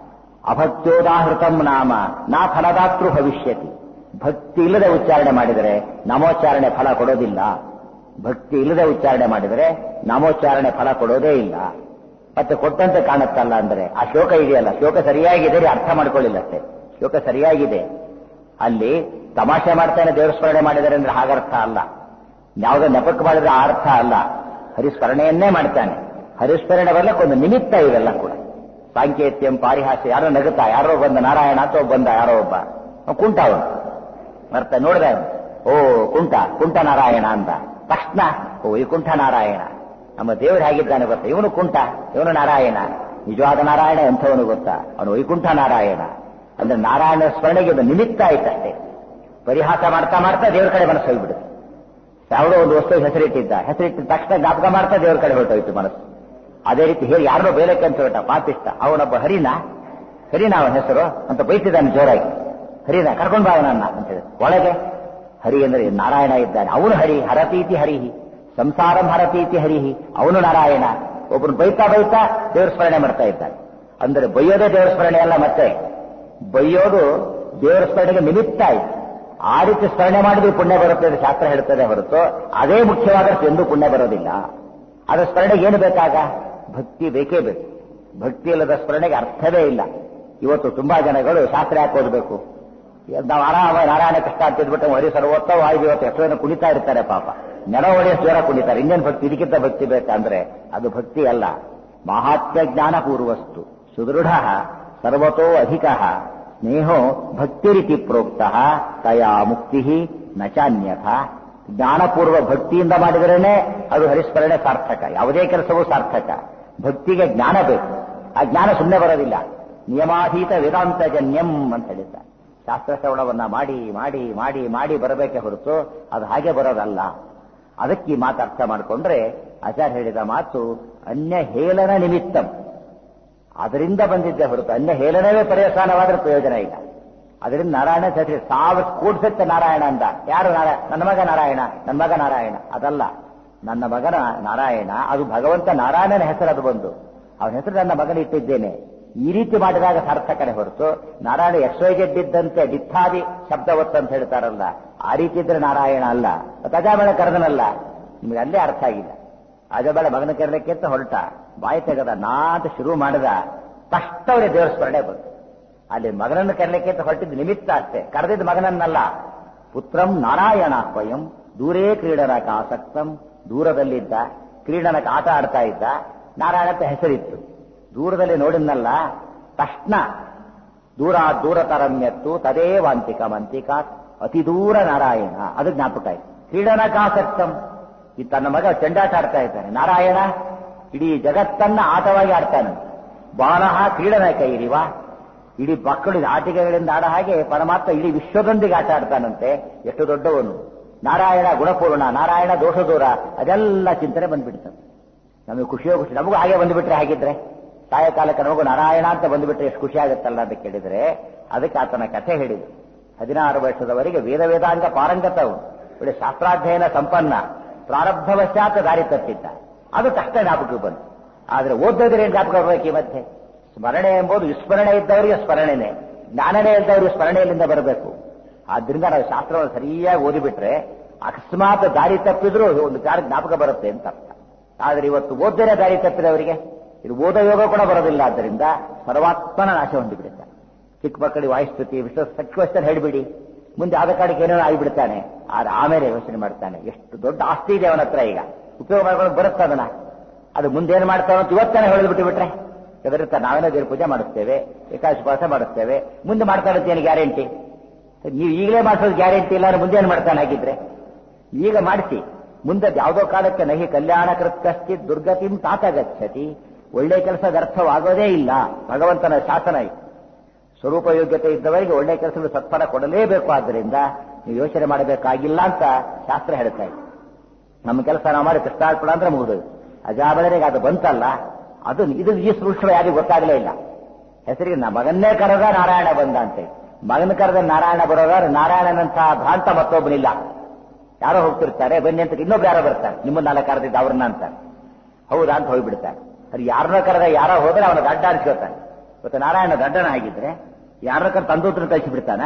ಅಭಕ್ತ್ಯೋದಾಹೃತಂ ನಾಮ ನಾ ಫಲದಾತೃ ಭವಿಷ್ಯತಿ ಭಕ್ತಿ ಇಲ್ಲದೆ ಉಚ್ಚಾರಣೆ ಮಾಡಿದರೆ ನಾಮೋಚ್ಚಾರಣೆ ಫಲ ಕೊಡೋದಿಲ್ಲ ಭಕ್ತಿ ಇಲ್ಲದೆ ಉಚ್ಚಾರಣೆ ಮಾಡಿದರೆ ನಾಮೋಚ್ಚಾರಣೆ ಫಲ ಕೊಡೋದೇ ಇಲ್ಲ ಮತ್ತೆ ಕೊಟ್ಟಂತೆ ಕಾಣುತ್ತಲ್ಲ ಅಂದ್ರೆ ಆ ಶ್ಲೋಕ ಇದೆಯಲ್ಲ ಶ್ಲೋಕ ಸರಿಯಾಗಿದೆ ರೀ ಅರ್ಥ ಮಾಡ್ಕೊಳ್ಳಿಲ್ಲ ಅಷ್ಟೇ ಶ್ಲೋಕ ಸರಿಯಾಗಿದೆ ಅಲ್ಲಿ ತಮಾಷೆ ಮಾಡ್ತಾನೆ ದೇವರ ಸ್ಮರಣೆ ಮಾಡಿದರೆ ಅಂದ್ರೆ ಹಾಗರ್ಥ ಅಲ್ಲ ಯಾವುದೋ ನೆಪಕ್ಕೆ ಮಾಡಿದ್ರೆ ಆ ಅರ್ಥ ಅಲ್ಲ ಹರಿಸ್ಮರಣೆಯನ್ನೇ ಮಾಡ್ತಾನೆ ಹರಿಸ್ಮರಣೆ ಬರ್ಲಕ್ಕೆ ಒಂದು ನಿಮಿತ್ತ ಇವೆಲ್ಲ ಕೂಡ ಸಾಂಕೇತ್ಯಂ ಪಾರಿಹಾಸ್ಯ ಯಾರೋ ನಗುತ್ತಾ ಯಾರೋ ಬಂದ ನಾರಾಯಣ ಅಂತ ಒಬ್ಬ ಬಂದ ಯಾರೋ ಒಬ್ಬ ಅವ್ನು ಕುಂಟ ಅವನು ಅರ್ಥ ನೋಡಿದ ಓ ಕುಂಟ ಕುಂಟ ನಾರಾಯಣ ಅಂತ ತಕ್ಷಣ ಓ ಈ ಕುಂಠ ನಾರಾಯಣ ನಮ್ಮ ದೇವರು ಹೇಗಿದ್ದಾನೆ ಗೊತ್ತಾ ಇವನು ಕುಂಟ ಇವನು ನಾರಾಯಣ ನಿಜವಾದ ನಾರಾಯಣ ಎಂಥವನು ಗೊತ್ತಾ ಅವನು ವೈಕುಂಠ ನಾರಾಯಣ ಅಂದ್ರೆ ನಾರಾಯಣ ಸ್ಮರಣೆಗೆ ಒಂದು ನಿಮಿತ್ತ ಆಯ್ತಷ್ಟೇ ಪರಿಹಾಸ ಮಾಡ್ತಾ ಮಾಡ್ತಾ ದೇವರ ಕಡೆ ಮನಸ್ಸು ಹೋಗ್ಬಿಡುತ್ತೆ ಯಾವುದೋ ಒಂದು ವಸ್ತು ಹೆಸರಿಟ್ಟಿದ್ದ ಹೆಸರಿಟ್ಟಿದ ತಕ್ಷಣ ಜ್ಞಾಪಕ ಮಾಡ್ತಾ ದೇವರ ಕಡೆ ಹೊರಟೋಯ್ತು ಮನಸ್ಸು ಅದೇ ರೀತಿ ಹೇಳಿ ಯಾರನ್ನೋ ಬೇಲಕ್ಕೆ ಅಂತ ಹೊರಟ ಪಾಪಿಷ್ಟ ಅವನೊಬ್ಬ ಹರಿನ ಹರಿನ ಅವನ ಹೆಸರು ಅಂತ ಬೈತಿದ್ದಾನೆ ಜೋರಾಗಿ ಹರಿನ ಕರ್ಕೊಂಡು ಬಾ ಅವನನ್ನ ಅಂತ ಹೇಳಿ ಒಳಗೆ ಹರಿ ಅಂದ್ರೆ ನಾರಾಯಣ ಇದ್ದಾನೆ ಅವನು ಹರಿ ಹರತೀತಿ ಹರಿಹಿ ಸಂಸಾರಂ ಹರತೀತಿ ಹರಿಹಿ ಅವನು ನಾರಾಯಣ ಒಬ್ಬನು ಬೈತಾ ಬೈತಾ ದೇವರ ಸ್ಮರಣೆ ಮಾಡ್ತಾ ಇದ್ದಾನೆ ಅಂದ್ರೆ ಬೈಯೋದೇ ದೇವರ ಸ್ಮರಣೆ ಅಲ್ಲ ಮತ್ತೆ ಬೈಯೋದು ದೇವರ ಸ್ಮರಣೆಗೆ ನಿಮಿತ್ತ ಆಯ್ತು ಆ ರೀತಿ ಸ್ಮರಣೆ ಮಾಡಿದ್ರೆ ಪುಣ್ಯ ಬರುತ್ತೆ ಅಂತ ಶಾಸ್ತ್ರ ಹೇಳ್ತದೆ ಹೊರತು ಅದೇ ಮುಖ್ಯವಾದಷ್ಟು ಎಂದೂ ಪುಣ್ಯ ಬರೋದಿಲ್ಲ ಅದರ ಸ್ಮರಣೆಗೆ ಏನು ಬೇಕಾಗ ಭಕ್ತಿ ಬೇಕೇ ಬೇಕು ಭಕ್ತಿ ಇಲ್ಲದ ಸ್ಮರಣೆಗೆ ಅರ್ಥವೇ ಇಲ್ಲ ಇವತ್ತು ತುಂಬಾ ಜನಗಳು ಶಾಸ್ತ್ರ ಯಾಕೆ ಓದಬೇಕು ನಾವು ಆರಾಮ ನಾರಾಯಣ ಕೃಷ್ಣ ಅಂತ ಇದ್ಬಿಟ್ಟು ಹರಿ ಸರ್ವೋತ್ತ ವಾಯು ಇವತ್ತು ಎಷ್ಟೋ ಜನ ಕುಣಿತಾ ಇರ್ತಾರೆ ಪಾಪ ನೆಡ ಹೊಡೆಯ ಜ್ವರ ಕುಣಿತಾರೆ ಇನ್ನೇನು ಭಕ್ತಿ ಇದಕ್ಕಿಂತ ಭಕ್ತಿ ಬೇಕಂದ್ರೆ ಅದು ಭಕ್ತಿ ಅಲ್ಲ ಮಹಾತ್ಮ ಜ್ಞಾನ ಪೂರ್ವಸ್ತು ಸುದೃಢ ಸರ್ವತೋ ಅಧಿಕ ಸ್ನೇಹೋ ಭಕ್ತಿರಿತಿ ಪ್ರೋಕ್ತ ತಯಾ ಮುಕ್ತಿ ನಚಾನ್ಯಥ ಜ್ಞಾನಪೂರ್ವ ಭಕ್ತಿಯಿಂದ ಮಾಡಿದ್ರೇನೆ ಅದು ಹರಿಸ್ಮರಣೆ ಸಾರ್ಥಕ ಯಾವುದೇ ಕೆಲಸವೂ ಸಾರ್ಥಕ ಭಕ್ತಿಗೆ ಜ್ಞಾನ ಬೇಕು ಆ ಜ್ಞಾನ ಸುಮ್ಮನೆ ಬರೋದಿಲ್ಲ ನಿಯಮಾಧೀತ ವೇದಾಂತಜನ್ಯಂ ಅಂತ ಹೇಳಿದ್ದಾರೆ ಶಾಸ್ತ್ರ ಶ್ರವಣವನ್ನ ಮಾಡಿ ಮಾಡಿ ಮಾಡಿ ಮಾಡಿ ಬರಬೇಕೆ ಹೊರತು ಅದು ಹಾಗೆ ಬರೋದಲ್ಲ ಅದಕ್ಕೆ ಈ ಮಾತು ಅರ್ಥ ಮಾಡಿಕೊಂಡ್ರೆ ಆಚಾರ್ಯ ಹೇಳಿದ ಮಾತು ಅನ್ಯ ಹೇಳನ ನಿಮಿತ್ತಂ ಅದರಿಂದ ಬಂದಿದ್ದೆ ಹೊರತು ಅನ್ಯ ಹೇಳನವೇ ಪರ್ಯಸಾನವಾದ್ರೆ ಪ್ರಯೋಜನ ಇಲ್ಲ ಅದರಿಂದ ನಾರಾಯಣ ಸರಿ ಸಾವು ಕೂಡ್ಸತ್ತೆ ನಾರಾಯಣ ಅಂತ ಯಾರು ನಾರಾಯಣ ನನ್ನ ಮಗ ನಾರಾಯಣ ನನ್ನ ಮಗ ನಾರಾಯಣ ಅದಲ್ಲ ನನ್ನ ಮಗನ ನಾರಾಯಣ ಅದು ಭಗವಂತ ನಾರಾಯಣನ ಹೆಸರು ಅದು ಬಂದು ಅವನ ಹೆಸರು ನನ್ನ ಮಗನ ಇಟ್ಟಿದ್ದೇನೆ ಈ ರೀತಿ ಮಾಡಿದಾಗ ಸಾರ್ಥಕನೇ ಹೊರತು ನಾರಾಯಣ ಎಕ್ಸೈಜೆಡ್ ದಿತ್ತಾದಿ ಶಬ್ದವತ್ತು ಅಂತ ಹೇಳ್ತಾರಲ್ಲ ಆ ರೀತಿ ಇದ್ರೆ ನಾರಾಯಣ ಅಲ್ಲ ಅಜಾಬೇಳ ಕರೆದನಲ್ಲ ನಿಮ್ಗೆ ಅಲ್ಲೇ ಅರ್ಥ ಆಗಿಲ್ಲ ಅಜಬೇಳ ಮಗನ ಕರೆದಕ್ಕೆ ಅಂತ ಹೊರಟ ಬಾಯಿ ತೆಗದ ನಾಟ ಶುರು ಮಾಡಿದ ತಕ್ಷಣವೇ ದೇವರ ಸ್ಮರಣೆ ಬಂತು ಅಲ್ಲಿ ಮಗನನ್ನು ಕರೆಯಲಿಕ್ಕೆ ಅಂತ ಹೊರಟಿದ್ದು ನಿಮಿತ್ತ ಅಷ್ಟೇ ಕರೆದಿದ್ದ ಮಗನನ್ನಲ್ಲ ಪುತ್ರಂ ನಾರಾಯಣ ಸ್ವಯಂ ದೂರೇ ಕ್ರೀಡನಕ ಆಸಕ್ತಂ ದೂರದಲ್ಲಿದ್ದ ಕ್ರೀಡನಕ ಆಟ ಆಡ್ತಾ ಇದ್ದ ನಾರಾಯಣ ಅಂತ ಹೆಸರಿತ್ತು ದೂರದಲ್ಲಿ ನೋಡಿದ್ನಲ್ಲ ತಕ್ಷಣ ದೂರ ದೂರತರಮ್ಯತ್ತು ತದೇ ವಾಂತಿಕ ಮಂತಿಕ ಅತಿ ದೂರ ನಾರಾಯಣ ಅದು ಜ್ಞಾಪಕ ಆಯ್ತು ಕ್ರೀಡನಕಾಸಕ್ತಂ ಈ ತನ್ನ ಮಗ ಚೆಂಡಾಟ ಆಡ್ತಾ ಇದ್ದಾನೆ ನಾರಾಯಣ ಇಡೀ ಜಗತ್ತನ್ನ ಆಟವಾಗಿ ಆಡ್ತಾನೆ ಬಾಲಹ ಕ್ರೀಡನಕ ಇರಿವ ಇಡೀ ಮಕ್ಕಳು ಆಟಿಕೆಗಳಿಂದ ಆಡ ಹಾಗೆ ಪರಮಾತ್ಮ ಇಡೀ ವಿಶ್ವದೊಂದಿಗೆ ಆಟ ಆಡ್ತಾನಂತೆ ಎಷ್ಟು ದೊಡ್ಡವನು ನಾರಾಯಣ ಗುಣಪೂರ್ಣ ನಾರಾಯಣ ದೋಷ ದೂರ ಅದೆಲ್ಲ ಚಿಂತನೆ ಬಂದ್ಬಿಡ್ತದೆ ನಮಗೆ ಖುಷಿಯೋ ಖುಷಿ ನಮಗೂ ಹಾಗೆ ಬಂದ್ಬಿಟ್ರೆ ಹಾಗಿದ್ರೆ ಸಾಯಂಕಾಲಕ್ಕೆ ನಮಗೂ ನಾರಾಯಣ ಅಂತ ಬಂದ್ಬಿಟ್ರೆ ಎಷ್ಟು ಖುಷಿ ಆಗುತ್ತಲ್ಲ ಅಂತ ಕೇಳಿದ್ರೆ ಅದಕ್ಕೆ ಆತನ ಕಥೆ ಹೇಳಿದ್ರು ಹದಿನಾರು ವರ್ಷದವರೆಗೆ ವೇದ ವೇದಾಂಗ ಪಾರಂಗತವು ಒಳ್ಳೆ ಶಾಸ್ತ್ರಾಧ್ಯಯನ ಸಂಪನ್ನ ಪ್ರಾರಬ್ಧವಶಾತ್ ದಾರಿ ತಪ್ಪಿದ್ದ ಅದು ಕಷ್ಟ ಜ್ಞಾಪಕಕ್ಕೆ ಬಂತು ಆದ್ರೆ ಓದೋದ್ರೆ ಏನ್ ಜ್ಞಾಪಕ ಬರ್ಬೇಕು ಈ ಮಧ್ಯೆ ಸ್ಮರಣೆ ಎಂಬುದು ವಿಸ್ಮರಣೆ ಇದ್ದವರಿಗೆ ಸ್ಮರಣೆನೆ ಜ್ಞಾನನೇ ಇದ್ದವರಿಗೆ ಸ್ಮರಣೆಯಲ್ಲಿಂದ ಬರಬೇಕು ಆದ್ರಿಂದ ನಾವು ಶಾಸ್ತ್ರವನ್ನು ಸರಿಯಾಗಿ ಓದಿಬಿಟ್ರೆ ಅಕಸ್ಮಾತ್ ದಾರಿ ತಪ್ಪಿದ್ರೂ ಒಂದು ದಾರಿ ಜ್ಞಾಪಕ ಬರುತ್ತೆ ಅಂತ ಅರ್ಥ ಆದ್ರೆ ಇವತ್ತು ಓದ್ದೇನೆ ದಾರಿ ತಪ್ಪಿದವರಿಗೆ ಇದು ಓದೋ ಯೋಗ ಕೂಡ ಬರೋದಿಲ್ಲ ಆದ್ದರಿಂದ ಸರ್ವಾತ್ಮನ ನಾಶ ಹೊಂದಿಬಿಡುತ್ತೆ ಚಿಕ್ಕ ಮಕ್ಕಳಿಗೆ ವಾಯುಸ್ತುತಿ ವಿಶ್ವ ಸತ್ಯವಸ್ತನ ಹೇಳಿಬಿಡಿ ಮುಂದೆ ಆದ ಕಾಡಿಗೆ ಏನೇನೋ ಆಗಿಬಿಡ್ತಾನೆ ಆದ್ರೆ ಆಮೇಲೆ ಯೋಚನೆ ಮಾಡ್ತಾನೆ ಎಷ್ಟು ದೊಡ್ಡ ಆಸ್ತಿ ಇದೆ ಅವನ ಹತ್ರ ಈಗ ಉಪಯೋಗ ಮಾಡ್ಕೊಂಡು ಬರುತ್ತೆ ಅದನ್ನ ಅದು ಮುಂದೆ ಏನ್ ಮಾಡ್ತಾನೋ ಅಂತ ಇವತ್ತಾನೆ ಹೊಳೆದು ಬಿಟ್ಟು ಬಿಟ್ರೆ ಹೆದರುತ್ತಾ ನಾವೇನೋ ದೇವ್ರ ಪೂಜೆ ಮಾಡಿಸ್ತೇವೆ ಏಕಾದಶಿ ಉಪವಾಸ ಮಾಡಿಸ್ತೇವೆ ಮುಂದೆ ಮಾಡ್ತಾ ಇರುತ್ತೆ ಗ್ಯಾರಂಟಿ ನೀವು ಈಗಲೇ ಮಾಡಿಸೋದು ಗ್ಯಾರಂಟಿ ಇಲ್ಲ ಅಂದ್ರೆ ಮುಂದೆ ಏನ್ ಮಾಡ್ತಾನೆ ಹಾಗಿದ್ರೆ ಈಗ ಮಾಡಿಸಿ ಮುಂದೆ ಯಾವುದೋ ಕಾಲಕ್ಕೆ ನಹಿ ಕಲ್ಯಾಣ ಕೃತ್ಕಶ್ಚಿತ್ ದುರ್ಗತಿಂ ತಾತಗಚ್ಚತಿ ಒಳ್ಳೆ ಕೆಲಸದ ಅರ್ಥವಾಗೋದೇ ಇಲ್ಲ ಭಗವಂತನ ಶಾಸನ ಇದು ಸ್ವರೂಪ ಯೋಗ್ಯತೆ ಇದ್ದವರಿಗೆ ಒಳ್ಳೆ ಕೆಲಸಗಳು ಸತ್ಫಲ ಕೊಡಲೇಬೇಕು ಆದ್ದರಿಂದ ನೀವು ಯೋಚನೆ ಮಾಡಬೇಕಾಗಿಲ್ಲ ಅಂತ ಶಾಸ್ತ್ರ ಹೇಳ್ತಾ ಇದೆ ನಮ್ಮ ಕೆಲಸ ನಾವು ಮಾಡಿ ಕೃಷ್ಣಾರ್ಪಣ ಅಂದ್ರೆ ಮುಗಿದು ಅಜಾಬಳರಿಗೆ ಅದು ಬಂತಲ್ಲ ಅದು ಇದು ಈ ಸೂಕ್ಷ್ಮ ಯಾರಿಗೂ ಗೊತ್ತಾಗಲೇ ಇಲ್ಲ ಹೆಸರಿಗೆ ನಾ ಮಗನ್ನೇ ಕರೆದ ನಾರಾಯಣ ಬಂದ ಅಂತ ಮಗನ ಕರೆದ ನಾರಾಯಣ ಬರೋದಾದ್ರೆ ನಾರಾಯಣನಂತಹ ಭ್ರಾಂತ ಮತ್ತೊಬ್ಬನಿಲ್ಲ ಯಾರೋ ಹೋಗ್ತಿರ್ತಾರೆ ಬನ್ನಿ ಅಂತ ಇನ್ನೊಬ್ರು ಯಾರೋ ಬರ್ತಾರೆ ನಿಮ್ಮನ್ನೆಲ್ಲ ಕರೆದಿದ್ದ ಅವ್ರನ್ನ ಅಂತ ಹೌದಾ ಅಂತ ಹೋಗ್ಬಿಡ್ತಾರೆ ಅದು ಯಾರನ್ನ ಕರೆದ ಯಾರೋ ಹೋದ್ರೆ ಅವನ ಗಡ್ಡ ಅನ್ಸ್ಕೊತಾನೆ ಇವತ್ತು ನಾರಾಯಣ ಗಡ್ಡನ ಆಗಿದ್ರೆ ಯಾರನ್ನ ಕರೆ ತಂದೂತ್ರ ಕಳಿಸಿಬಿಡ್ತಾನ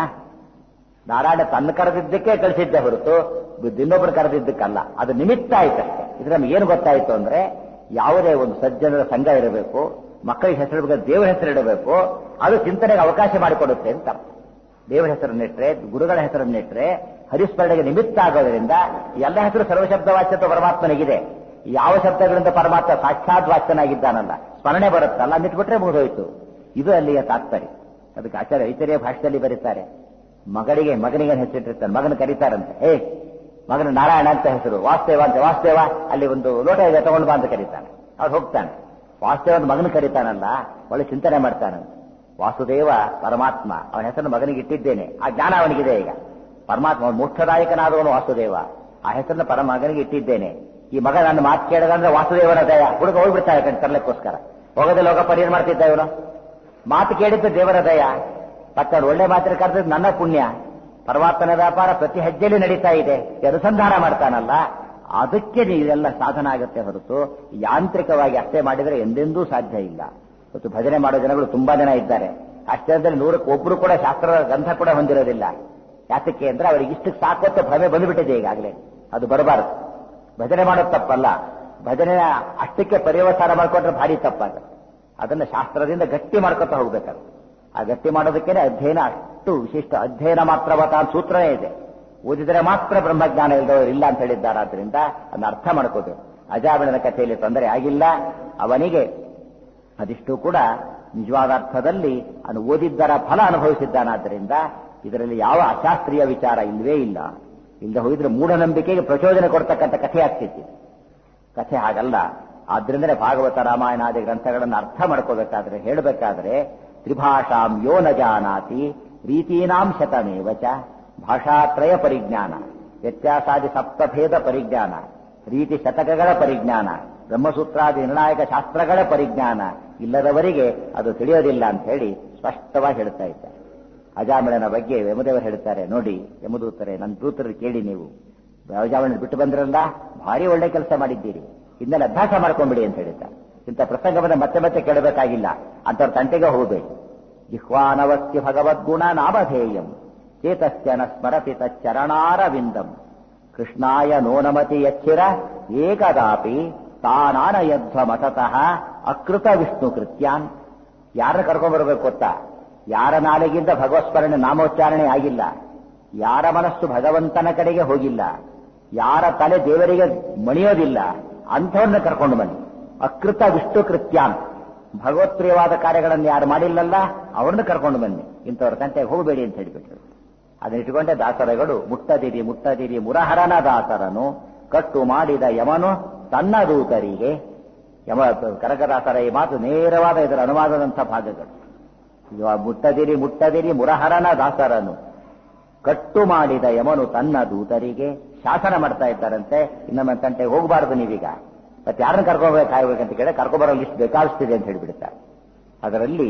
ನಾರಾಯಣ ತನ್ನ ಕರೆದಿದ್ದಕ್ಕೆ ಕಳಿಸಿದ್ದೆ ಹೊರತು ಇನ್ನೊಬ್ರು ಕರೆದಿದ್ದಕ್ಕಲ್ಲ ಅದು ನಿಮಿತ್ತ ಆಯ್ತಷ್ಟೇ ಇದ್ರೆ ನಮ್ಗೆ ಏನು ಗೊತ್ತಾಯ್ತು ಅಂದ್ರೆ ಯಾವುದೇ ಒಂದು ಸಜ್ಜನರ ಸಂಘ ಇರಬೇಕು ಮಕ್ಕಳಿಗೆ ಹೆಸರಿಡಬೇಕು ದೇವರ ಹೆಸರಿಡಬೇಕು ಅದು ಚಿಂತನೆಗೆ ಅವಕಾಶ ಮಾಡಿಕೊಡುತ್ತೆ ಅಂತ ದೇವರ ಹೆಸರನ್ನಿಟ್ರೆ ಗುರುಗಳ ಹೆಸರನ್ನಿಟ್ರೆ ಹರಿಸ್ಮರಣೆಗೆ ನಿಮಿತ್ತ ಆಗೋದ್ರಿಂದ ಎಲ್ಲ ಹೆಸರು ಸರ್ವಶಬ್ದ ವಾಚ್ಯತ್ವ ಪರಮಾತ್ಮನಿಗಿದೆ ಯಾವ ಶಬ್ದಗಳಿಂದ ಪರಮಾತ್ಮ ಸಾಕ್ಷಾತ್ ವಾಚ್ಯನಾಗಿದ್ದಾನಲ್ಲ ಸ್ಮರಣೆ ಬರುತ್ತಲ್ಲ ಅಂದಿಟ್ಬಿಟ್ರೆ ಮುಗಿದೋಯ್ತು ಇದು ಅಲ್ಲಿಯ ತಾತ್ಪರ್ಯ ಅದಕ್ಕೆ ಆಚಾರ್ಯ ಐತರಿಯ ಭಾಷೆಯಲ್ಲಿ ಬರೀತಾರೆ ಮಗಳಿಗೆ ಮಗನಿಗೆ ಹೆಸರಿಟ್ಟಿರ್ತಾನೆ ಮಗನ ಕರೀತಾರಂತೆ ಏ ಮಗನ ನಾರಾಯಣ ಅಂತ ಹೆಸರು ವಾಸ್ತೇವ ಅಂತ ವಾಸ್ತೇವ ಅಲ್ಲಿ ಒಂದು ಲೋಟ ಇದೆ ತಗೊಂಡು ಬಾ ಅಂತ ಕರೀತಾನೆ ಅವ್ರು ಹೋಗ್ತಾನೆ ವಾಸ್ತೇವ ಅಂತ ಮಗನ ಕರೀತಾನಲ್ಲ ಒಳ್ಳೆ ಚಿಂತನೆ ಮಾಡ್ತಾನಂತೆ ವಾಸುದೇವ ಪರಮಾತ್ಮ ಅವನ ಹೆಸರನ್ನು ಮಗನಿಗೆ ಇಟ್ಟಿದ್ದೇನೆ ಆ ಜ್ಞಾನ ಅವನಿಗಿದೆ ಈಗ ಪರಮಾತ್ಮ ಮೋಕ್ಷದಾಯಕನಾದವನು ವಾಸುದೇವ ಆ ಹೆಸರನ್ನು ಪರ ಮಗನಿಗೆ ಇಟ್ಟಿದ್ದೇನೆ ಈ ಮಗ ನನ್ನ ಮಾತು ಕೇಳದಂದ್ರೆ ವಾಸುದೇವನ ದಯ ಹುಡುಗ ಹೋಗ್ಬಿಡ್ತಾನೆ ಕಣ್ ತರ್ಲಿಕ್ಕೋಸ್ಕರ ಹೋಗದಲ್ಲಿ ಹೋಗ ಪರಿಹಾರ ಮಾಡ್ತಿದ್ದ ಇವನು ಮಾತು ಕೇಳಿದ್ದು ದೇವರ ದಯ ಮತ್ತೆ ಅವ್ರು ಒಳ್ಳೆ ಮಾತಿನ ಕರೆದಿದ್ದು ನನ್ನ ಪುಣ್ಯ ಪರಮಾತ್ಮನ ವ್ಯಾಪಾರ ಪ್ರತಿ ಹೆಜ್ಜೆಯಲ್ಲಿ ನಡೀತಾ ಇದೆ ಅನುಸಂಧಾನ ಮಾಡ್ತಾನಲ್ಲ ಅದಕ್ಕೆ ಇದೆಲ್ಲ ಸಾಧನ ಆಗುತ್ತೆ ಹೊರತು ಯಾಂತ್ರಿಕವಾಗಿ ಅಷ್ಟೇ ಮಾಡಿದರೆ ಎಂದೆಂದೂ ಸಾಧ್ಯ ಇಲ್ಲ ಇವತ್ತು ಭಜನೆ ಮಾಡೋ ಜನಗಳು ತುಂಬಾ ಜನ ಇದ್ದಾರೆ ಅಷ್ಟರದಲ್ಲಿ ನೂರಕ್ಕೆ ಒಬ್ರು ಕೂಡ ಶಾಸ್ತ್ರದ ಗಂಧ ಕೂಡ ಹೊಂದಿರೋದಿಲ್ಲ ಯಾತಕ್ಕೆ ಅಂದ್ರೆ ಅವರಿಗೆ ಇಷ್ಟಕ್ಕೆ ಸಾಕೋತ್ತ ಭ್ರಮೆ ಬಂದುಬಿಟ್ಟಿದೆ ಈಗಾಗಲೇ ಅದು ಬರಬಾರದು ಭಜನೆ ಮಾಡೋದು ತಪ್ಪಲ್ಲ ಭಜನೆ ಅಷ್ಟಕ್ಕೆ ಪರ್ಯವಸಾನ ಮಾಡಿಕೊಂಡ್ರೆ ಭಾರಿ ತಪ್ಪಾಗುತ್ತೆ ಅದನ್ನ ಶಾಸ್ತ್ರದಿಂದ ಗಟ್ಟಿ ಮಾಡ್ಕೊತಾ ಹೋಗ್ಬೇಕಾದ್ರೆ ಆ ಗಟ್ಟಿ ಮಾಡೋದಕ್ಕೇನೆ ಅಧ್ಯಯನ ಅಷ್ಟು ವಿಶಿಷ್ಟ ಅಧ್ಯಯನ ಮಾತ್ರವತ ಸೂತ್ರನೇ ಇದೆ ಓದಿದರೆ ಮಾತ್ರ ಬ್ರಹ್ಮಜ್ಞಾನ ಇಲ್ಲದವರು ಇಲ್ಲ ಅಂತ ಹೇಳಿದ್ದಾರಾದ್ರಿಂದ ಅದನ್ನ ಅರ್ಥ ಮಾಡ್ಕೋಬೇಕು ಅಜಾಮಿಳನ ಕಥೆಯಲ್ಲಿ ತೊಂದರೆ ಆಗಿಲ್ಲ ಅವನಿಗೆ ಅದಿಷ್ಟು ಕೂಡ ನಿಜವಾದ ಅರ್ಥದಲ್ಲಿ ಅವನು ಓದಿದ್ದರ ಫಲ ಅನುಭವಿಸಿದ್ದಾನಾದ್ದರಿಂದ ಇದರಲ್ಲಿ ಯಾವ ಅಶಾಸ್ತ್ರೀಯ ವಿಚಾರ ಇಲ್ಲವೇ ಇಲ್ಲ ಇಲ್ಲದೆ ಹೋಗಿದ್ರೆ ಮೂಢನಂಬಿಕೆಗೆ ಪ್ರಚೋದನೆ ಕೊಡ್ತಕ್ಕಂಥ ಕಥೆ ಆಗ್ತಿತ್ತು ಕಥೆ ಹಾಗಲ್ಲ ಆದ್ರಿಂದಲೇ ಭಾಗವತ ರಾಮಾಯಣಾದಿ ಗ್ರಂಥಗಳನ್ನು ಅರ್ಥ ಮಾಡ್ಕೋಬೇಕಾದ್ರೆ ಹೇಳಬೇಕಾದ್ರೆ ತ್ರಿಭಾಷಾಂ ಯೋ ನ ಜಾನಾತಿ ರೀತೀನಾಂ ಶತಮೇವಚ ಭಾಷಾತ್ರಯ ಪರಿಜ್ಞಾನ ವ್ಯತ್ಯಾಸಾದಿ ಸಪ್ತಭೇದ ಪರಿಜ್ಞಾನ ರೀತಿ ಶತಕಗಳ ಪರಿಜ್ಞಾನ ಬ್ರಹ್ಮಸೂತ್ರಾದಿ ನಿರ್ಣಾಯಕ ಶಾಸ್ತ್ರಗಳ ಪರಿಜ್ಞಾನ ಇಲ್ಲದವರಿಗೆ ಅದು ತಿಳಿಯೋದಿಲ್ಲ ಅಂತ ಹೇಳಿ ಸ್ಪಷ್ಟವಾಗಿ ಹೇಳ್ತಾ ಇದ್ದಾರೆ ಅಜಾಮಿಳನ ಬಗ್ಗೆ ಯಮದೇವರು ಹೇಳ್ತಾರೆ ನೋಡಿ ಯಮದೂತರೆ ನನ್ನ ದೂತರು ಕೇಳಿ ನೀವು ಅಜಾಮಿಳನ ಬಿಟ್ಟು ಬಂದ್ರಲ್ಲ ಭಾರಿ ಒಳ್ಳೆ ಕೆಲಸ ಮಾಡಿದ್ದೀರಿ ಇನ್ನೆಲ್ಲ ಅಭ್ಯಾಸ ಮಾಡ್ಕೊಂಬಿಡಿ ಅಂತ ಹೇಳಿದ್ದಾರೆ ಇಂಥ ಪ್ರಸಂಗವನ್ನು ಮತ್ತೆ ಮತ್ತೆ ಕೇಳಬೇಕಾಗಿಲ್ಲ ಅಂತವ್ರ ತಂಟೆಗೆ ಹೋಗಬೇಕು ಜಿಹ್ವಾನವಸ್ತಿ ಭಗವದ್ಗುಣ ನಾಮಧೇಯಂ ಚೇತಶ್ಚನ ಸ್ಮರತಿ ತಚ್ಚರಣಾರವಿಂದಂ ಕೃಷ್ಣಾಯ ನೋನಮತಿ ಯಚ್ಚಿರ ಏಕದಾಪಿ ತಾನಾನಯಧ್ವ ಮತತಃ ಅಕೃತ ವಿಷ್ಣು ಕೃತ್ಯಾನ್ ಯಾರನ್ನ ಕರ್ಕೊಂಡ್ಬರ್ಬೇಕು ಗೊತ್ತಾ ಯಾರ ನಾಲಿಗಿಂದ ಭಗವತ್ಸ್ಮರಣೆ ನಾಮೋಚ್ಚಾರಣೆ ಆಗಿಲ್ಲ ಯಾರ ಮನಸ್ಸು ಭಗವಂತನ ಕಡೆಗೆ ಹೋಗಿಲ್ಲ ಯಾರ ತಲೆ ದೇವರಿಗೆ ಮಣಿಯೋದಿಲ್ಲ ಅಂಥವ್ರನ್ನ ಕರ್ಕೊಂಡು ಬನ್ನಿ ಅಕೃತ ವಿಷ್ಣು ಕೃತ್ಯಾನ್ ಭಗವತ್ಪ್ರಿಯವಾದ ಕಾರ್ಯಗಳನ್ನು ಯಾರು ಮಾಡಿಲ್ಲಲ್ಲ ಅವ್ರನ್ನ ಕರ್ಕೊಂಡು ಬನ್ನಿ ಇಂಥವ್ರ ಕಂಟೆಗೆ ಹೋಗಬೇಡಿ ಅಂತ ಹೇಳಿಬಿಟ್ರು ಅದನ್ನ ಇಟ್ಕೊಂಡೆ ದಾಸರಗಳು ಮುಟ್ಟದಿರಿ ಮುಟ್ಟದಿರಿ ಮುರಹರನ ದಾಸರನು ಕಟ್ಟು ಮಾಡಿದ ಯಮನು ತನ್ನ ದೂತರಿಗೆ ಯಮ ಕನಕದಾಸರ ಈ ಮಾತು ನೇರವಾದ ಇದರ ಅನುವಾದದಂಥ ಭಾಗಗಳು ಮುಟ್ಟದಿರಿ ಮುಟ್ಟದಿರಿ ಮುರಹರನ ದಾಸರನು ಕಟ್ಟು ಮಾಡಿದ ಯಮನು ತನ್ನ ದೂತರಿಗೆ ಶಾಸನ ಮಾಡ್ತಾ ಇದ್ದಾರಂತೆ ಇನ್ನೊಮ್ಮೆ ತಂಟೆಗೆ ಹೋಗಬಾರದು ನೀವೀಗ ಮತ್ತೆ ಯಾರನ್ನ ಕರ್ಕೋಬೇಕಾಗಬೇಕಂತ ಕೇಳಿ ಕರ್ಕೊಬರೋ ಲಿಸ್ಟ್ ಬೇಕಾಗಿಸ್ತಿದೆ ಅಂತ ಹೇಳಿಬಿಡ್ತಾರೆ ಅದರಲ್ಲಿ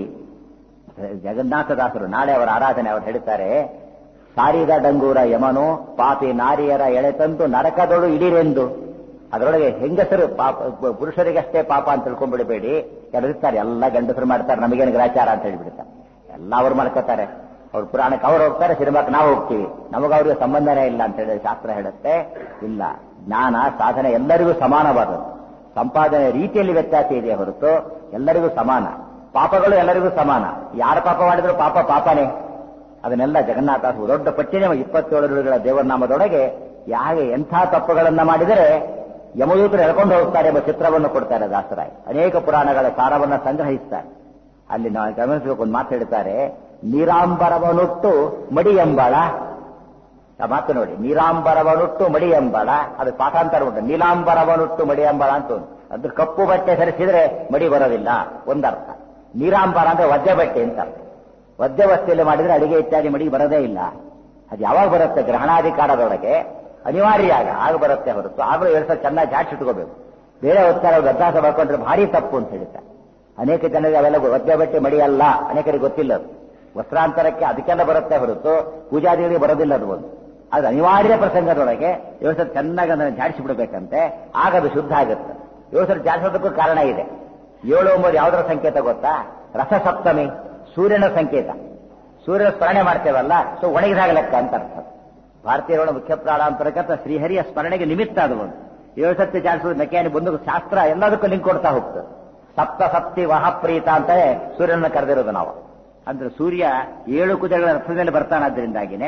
ಜಗನ್ನಾಥದಾಸರು ನಾಳೆ ಅವರ ಆರಾಧನೆ ಅವರು ಹೇಳ್ತಾರೆ ಸಾರಿದ ಡಂಗೂರ ಯಮನು ಪಾಪಿ ನಾರಿಯರ ಎಳೆತಂದು ನರಕದೊಳು ಇಡಿರೆಂದು ಅದರೊಳಗೆ ಹೆಂಗಸರು ಪಾಪ ಪುರುಷರಿಗಷ್ಟೇ ಪಾಪ ಅಂತ ತಿಳ್ಕೊಂಡ್ಬಿಡಬೇಡಿ ಕೆಲವಿರ್ತಾರೆ ಎಲ್ಲ ಗಂಡಸರು ಮಾಡ್ತಾರೆ ನಮಗೇನು ಗ್ರಾಚಾರ ಅಂತ ಹೇಳ್ಬಿಡ್ತಾರೆ ಎಲ್ಲ ಅವ್ರು ಮಾಡ್ಕೋತಾರೆ ಅವ್ರ ಪುರಾಣಕ್ಕೆ ಅವ್ರು ಹೋಗ್ತಾರೆ ಸಿನಿಮಾಕ್ಕೆ ನಾವು ಹೋಗ್ತೀವಿ ನಮಗ ಅವ್ರಿಗೆ ಸಂಬಂಧನೇ ಇಲ್ಲ ಅಂತ ಹೇಳಿ ಶಾಸ್ತ್ರ ಹೇಳುತ್ತೆ ಇಲ್ಲ ಜ್ಞಾನ ಸಾಧನೆ ಎಲ್ಲರಿಗೂ ಸಮಾನವಾದದ್ದು ಸಂಪಾದನೆ ರೀತಿಯಲ್ಲಿ ವ್ಯತ್ಯಾಸ ಇದೆ ಹೊರತು ಎಲ್ಲರಿಗೂ ಸಮಾನ ಪಾಪಗಳು ಎಲ್ಲರಿಗೂ ಸಮಾನ ಯಾರ ಪಾಪ ಮಾಡಿದ್ರು ಪಾಪ ಪಾಪನೇ ಅದನ್ನೆಲ್ಲ ಜಗನ್ನಾಥ ದೊಡ್ಡ ಪಟ್ಟಿನೇ ಇಪ್ಪತ್ತೇಳು ನುಡಿಗಳ ದೇವರ ನಾಮದೊಳಗೆ ಯಾಗೆ ಎಂಥ ತಪ್ಪುಗಳನ್ನ ಮಾಡಿದರೆ ಯಮದೂತರು ಎಳ್ಕೊಂಡು ಹೋಗ್ತಾರೆ ಎಂಬ ಚಿತ್ರವನ್ನು ಕೊಡ್ತಾರೆ ದಾಸರಾಯ್ ಅನೇಕ ಪುರಾಣಗಳ ಸಾರವನ್ನ ಸಂಗ್ರಹಿಸ್ತಾರೆ ಅಲ್ಲಿ ನಾವು ಗಮನಿಸಬೇಕು ಒಂದು ಮಾತು ಹೇಳ್ತಾರೆ ನೀರಾಂಬರವನುಟ್ಟು ಮಡಿ ಎಂಬಾಳ ಆ ಮಾತು ನೋಡಿ ನೀರಾಂಬರವನುಟ್ಟು ಮಡಿ ಎಂಬಾಳ ಅದು ಪಾಠಾಂತರ ಉಂಟು ನೀಲಾಂಬರವನುಟ್ಟು ಮಡಿ ಎಂಬಾಳ ಅಂತ ಉಂಟು ಅದ್ರ ಕಪ್ಪು ಬಟ್ಟೆ ಧರಿಸಿದ್ರೆ ಮಡಿ ಬರೋದಿಲ್ಲ ಒಂದರ್ಥ ನೀರಾಂಬರ ಅಂದ್ರೆ ವಜ್ರ ಬಟ್ಟೆ ಅಂತ ಅರ್ಥ ವಜ್ರವಸ್ತೆಯಲ್ಲಿ ಮಾಡಿದ್ರೆ ಅಡಿಗೆ ಇತ್ಯಾದಿ ಮಡಿ ಬರೋದೇ ಇಲ್ಲ ಅದು ಯಾವಾಗ ಬರುತ್ತೆ ಗ್ರಹಣಾಧಿಕಾರದೊಳಗೆ ಅನಿವಾರ್ಯ ಆಗ ಆಗ ಬರುತ್ತೆ ಹೊರತು ಆಗಲೂ ಎರಡು ಸಲ ಚೆನ್ನಾಗಿ ಜಾಡ್ಸಿ ಇಟ್ಕೋಬೇಕು ಬೇರೆ ಹೊತ್ತಾರ ಅಭ್ಯಾಸ ಮಾಡ್ಕೊಂಡ್ರೆ ಭಾರಿ ತಪ್ಪು ಅಂತ ಹೇಳ್ತಾರೆ ಅನೇಕ ಜನರಿಗೆ ಅವೆಲ್ಲ ವಜ್ರ ಬಟ್ಟೆ ಮಡಿ ಅಲ್ಲ ಅನೇಕರಿಗೆ ಗೊತ್ತಿಲ್ಲ ಅದು ವಸ್ತ್ರಾಂತರಕ್ಕೆ ಅದಕ್ಕೆಲ್ಲ ಬರುತ್ತೆ ಹೊರತು ಪೂಜಾದಿಗಳಿಗೆ ಬರೋದಿಲ್ಲ ಅದು ಒಂದು ಅದು ಅನಿವಾರ್ಯ ಪ್ರಸಂಗದೊಳಗೆ ವ್ಯವಸ್ಥೆ ಚೆನ್ನಾಗಿ ಅದನ್ನು ಜಾಡಿಸಿ ಬಿಡಬೇಕಂತೆ ಆಗ ಅದು ಶುದ್ಧ ಆಗುತ್ತೆ ವ್ಯವಸ್ಥೆ ಜಾಡಿಸೋದಕ್ಕೂ ಕಾರಣ ಇದೆ ಏಳು ಒಂಬತ್ತು ಯಾವುದರ ಸಂಕೇತ ಗೊತ್ತಾ ರಸಸಪ್ತಮಿ ಸೂರ್ಯನ ಸಂಕೇತ ಸೂರ್ಯನ ಸ್ಮರಣೆ ಮಾಡ್ತೇವಲ್ಲ ಸೊ ಒಣಗಿದಾಗ ಲೆಕ್ಕ ಅಂತ ಅರ್ಥ ಭಾರತೀಯರ ಮುಖ್ಯ ಪ್ರಾಣಾಂತರಗತ ಶ್ರೀಹರಿಯ ಸ್ಮರಣೆಗೆ ನಿಮಿತ್ತ ಅದು ಒಂದು ಏಳು ಸತ್ಯ ಜಾಡಿಸೋದು ಮೆಕ್ಯಾನಿಕ್ ಒಂದು ಶಾಸ್ತ್ರ ಎಲ್ಲದಕ್ಕೂ ಲಿಂಕ್ ಕೊಡ್ತಾ ಹೋಗ್ತದೆ ಸಪ್ತ ಸಪ್ತಿ ವಹಪ್ರೀತ ಅಂತಾನೆ ಸೂರ್ಯನ ಕರೆದಿರೋದು ನಾವು ಅಂದ್ರೆ ಸೂರ್ಯ ಏಳು ಕುಜಗಳ ರಥದಲ್ಲಿ ಬರ್ತಾನಾದ್ರಿಂದಾಗಿನೇ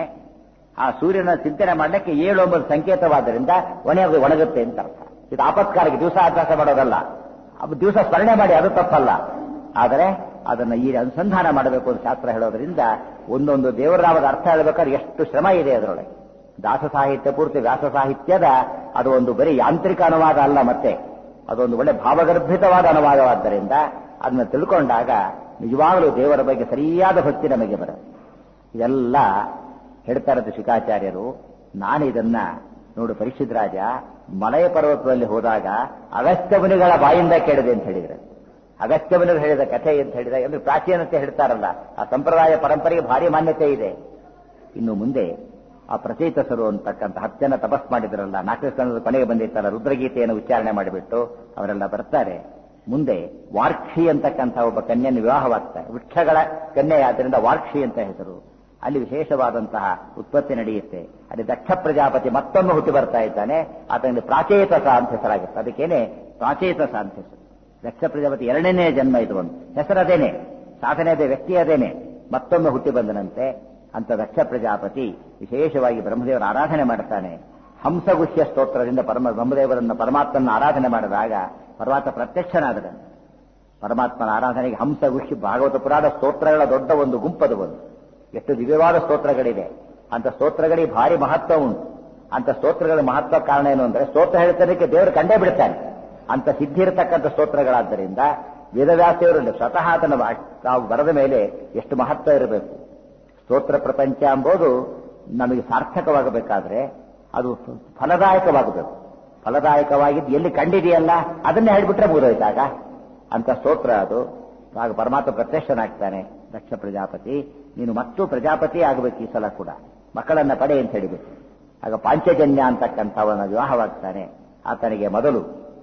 ಆ ಸೂರ್ಯನ ಚಿಂತನೆ ಮಾಡಲಿಕ್ಕೆ ಏಳು ಒಂಬತ್ತು ಸಂಕೇತವಾದ್ದರಿಂದ ಒಣಗಿ ಒಣಗುತ್ತೆ ಅಂತ ಅರ್ಥ ಇದು ಆಪತ್ಕಾಲಕ್ಕೆ ದಿವಸ ಅಭ್ಯಾಸ ಮಾಡೋದಲ್ಲ ದಿವಸ ಸ್ಮರಣೆ ಮಾಡಿ ಅದು ತಪ್ಪಲ್ಲ ಆದರೆ ಅದನ್ನ ಈ ಅನುಸಂಧಾನ ಮಾಡಬೇಕು ಅಂತ ಶಾಸ್ತ್ರ ಹೇಳೋದ್ರಿಂದ ಒಂದೊಂದು ದೇವರಾಮದ ಅರ್ಥ ಹೇಳಬೇಕಾದ್ರೆ ಎಷ್ಟು ಶ್ರಮ ಇದೆ ಅದರೊಳಗೆ ದಾಸ ಸಾಹಿತ್ಯ ಪೂರ್ತಿ ವ್ಯಾಸ ಸಾಹಿತ್ಯದ ಅದು ಒಂದು ಬರೀ ಯಾಂತ್ರಿಕ ಅನುವಾದ ಅಲ್ಲ ಮತ್ತೆ ಅದೊಂದು ಒಳ್ಳೆ ಭಾವಗರ್ಭಿತವಾದ ಅನುವಾದವಾದ್ದರಿಂದ ಅದನ್ನ ತಿಳ್ಕೊಂಡಾಗ ನಿಜವಾಗಲೂ ದೇವರ ಬಗ್ಗೆ ಸರಿಯಾದ ಭಕ್ತಿ ನಮಗೆ ಬರುತ್ತೆ ಇದೆಲ್ಲ ಹೇಳ್ತಾ ಇರೋದು ಶಿಖಾಚಾರ್ಯರು ನಾನು ಇದನ್ನ ನೋಡು ಪರೀಕ್ಷಿತ್ ರಾಜ ಮಲಯ ಪರ್ವತದಲ್ಲಿ ಹೋದಾಗ ಅಗಸ್ತ್ಯ ಮುನಿಗಳ ಬಾಯಿಂದ ಕೇಳಿದೆ ಅಂತ ಹೇಳಿದ್ರೆ ಅಗಸ್ತ್ಯ ಮುನಿಗಳು ಹೇಳಿದ ಕಥೆ ಅಂತ ಹೇಳಿದ ಅಂದ್ರೆ ಪ್ರಾಚೀನತೆ ಹೇಳ್ತಾರಲ್ಲ ಆ ಸಂಪ್ರದಾಯ ಪರಂಪರೆಗೆ ಭಾರಿ ಮಾನ್ಯತೆ ಇದೆ ಇನ್ನು ಮುಂದೆ ಆ ಪ್ರಚೇತಸರು ಅಂತಕ್ಕಂಥ ಹತ್ತು ಜನ ತಪಸ್ ಮಾಡಿದ್ರಲ್ಲ ನಾಲ್ಕು ಸ್ಥಾನದ ಕೊನೆಗೆ ಬಂದಿತ್ತಲ್ಲ ರುದ್ರಗೀತೆಯನ್ನು ಉಚ್ಚಾರಣೆ ಮಾಡಿಬಿಟ್ಟು ಅವರೆಲ್ಲ ಬರ್ತಾರೆ ಮುಂದೆ ವಾರ್ಕ್ಷಿ ಅಂತಕ್ಕಂಥ ಒಬ್ಬ ಕನ್ಯೆಯನ್ನು ವಿವಾಹವಾಗ್ತಾರೆ ವೃಕ್ಷಗಳ ಕನ್ಯೆ ಆದ್ದರಿಂದ ವಾರ್ಕ್ಷಿ ಅಂತ ಹೆಸರು ಅಲ್ಲಿ ವಿಶೇಷವಾದಂತಹ ಉತ್ಪತ್ತಿ ನಡೆಯುತ್ತೆ ಅಲ್ಲಿ ದಕ್ಷ ಪ್ರಜಾಪತಿ ಮತ್ತೊಮ್ಮೆ ಹುಟ್ಟಿ ಬರ್ತಾ ಇದ್ದಾನೆ ಆತನಿಗೆ ಪ್ರಾಚೇತಸ ಅಂತ ಹೆಸರಾಗುತ್ತೆ ಅದಕ್ಕೇನೆ ಪ್ರಾಚೇತಸ ಅಂತ ಹೆಸರು ದಕ್ಷ ಪ್ರಜಾಪತಿ ಎರಡನೇ ಜನ್ಮ ಇದು ಒಂದು ಹೆಸರದೇನೆ ಸಾಧನೆ ಅದೇ ವ್ಯಕ್ತಿ ಅದೇನೆ ಮತ್ತೊಮ್ಮೆ ಹುಟ್ಟಿ ಬಂದನಂತೆ ಅಂತ ದಕ್ಷ ಪ್ರಜಾಪತಿ ವಿಶೇಷವಾಗಿ ಬ್ರಹ್ಮದೇವರ ಆರಾಧನೆ ಮಾಡುತ್ತಾನೆ ಹಂಸಗುಹ್ಯ ಸ್ತೋತ್ರದಿಂದ ಪರಮ ಬ್ರಹ್ಮದೇವರನ್ನ ಪರಮಾತ್ಮನ ಆರಾಧನೆ ಮಾಡಿದಾಗ ಪರಮಾತ್ಮ ಪ್ರತ್ಯಕ್ಷನಾದರೆ ಪರಮಾತ್ಮನ ಆರಾಧನೆಗೆ ಹಂಸಗುಹ್ಯ ಭಾಗವತ ಪುರಾಣ ಸ್ತೋತ್ರಗಳ ದೊಡ್ಡ ಒಂದು ಗುಂಪದು ಒಂದು ಎಷ್ಟು ದಿವ್ಯವಾದ ಸ್ತೋತ್ರಗಳಿದೆ ಅಂತ ಸ್ತೋತ್ರಗಳಿಗೆ ಭಾರಿ ಮಹತ್ವ ಉಂಟು ಅಂತ ಸ್ತೋತ್ರಗಳ ಮಹತ್ವ ಕಾರಣ ಏನು ಅಂದ್ರೆ ಸ್ತೋತ್ರ ಹೇಳ್ತಾರಕ್ಕೆ ದೇವರು ಕಂಡೇ ಬಿಡ್ತಾನೆ ಅಂತ ಸಿದ್ಧಿ ಇರತಕ್ಕಂಥ ಸ್ತೋತ್ರಗಳಾದ್ದರಿಂದ ವೇದವ್ಯಾಸರು ಸ್ವತಃ ಅದನ್ನು ತಾವು ಬರದ ಮೇಲೆ ಎಷ್ಟು ಮಹತ್ವ ಇರಬೇಕು ಸ್ತೋತ್ರ ಪ್ರಪಂಚ ಎಂಬುದು ನಮಗೆ ಸಾರ್ಥಕವಾಗಬೇಕಾದ್ರೆ ಅದು ಫಲದಾಯಕವಾಗಬೇಕು ಫಲದಾಯಕವಾಗಿದ್ದು ಎಲ್ಲಿ ಕಂಡಿದೆಯಲ್ಲ ಅದನ್ನೇ ಹೇಳ್ಬಿಟ್ರೆ ಮುಗಿದೋಯ್ತಾಗ ಅಂತ ಸ್ತೋತ್ರ ಅದು ಆಗ ಪರಮಾತ್ಮ ಪ್ರತ್ಯಕ್ಷನಾಗ್ತಾನೆ ದಕ್ಷ ಪ್ರಜಾಪತಿ ನೀನು ಮತ್ತು ಪ್ರಜಾಪತಿ ಆಗಬೇಕು ಈ ಸಲ ಕೂಡ ಮಕ್ಕಳನ್ನ ಪಡೆ ಅಂತ ಹೇಳಿಬಿಟ್ಟು ಆಗ ಪಾಂಚಜನ್ಯ ಅಂತಕ್ಕಂಥವನ ವಿವಾಹವಾಗ್ತಾನೆ ಆತನಿಗೆ ಮೊದಲು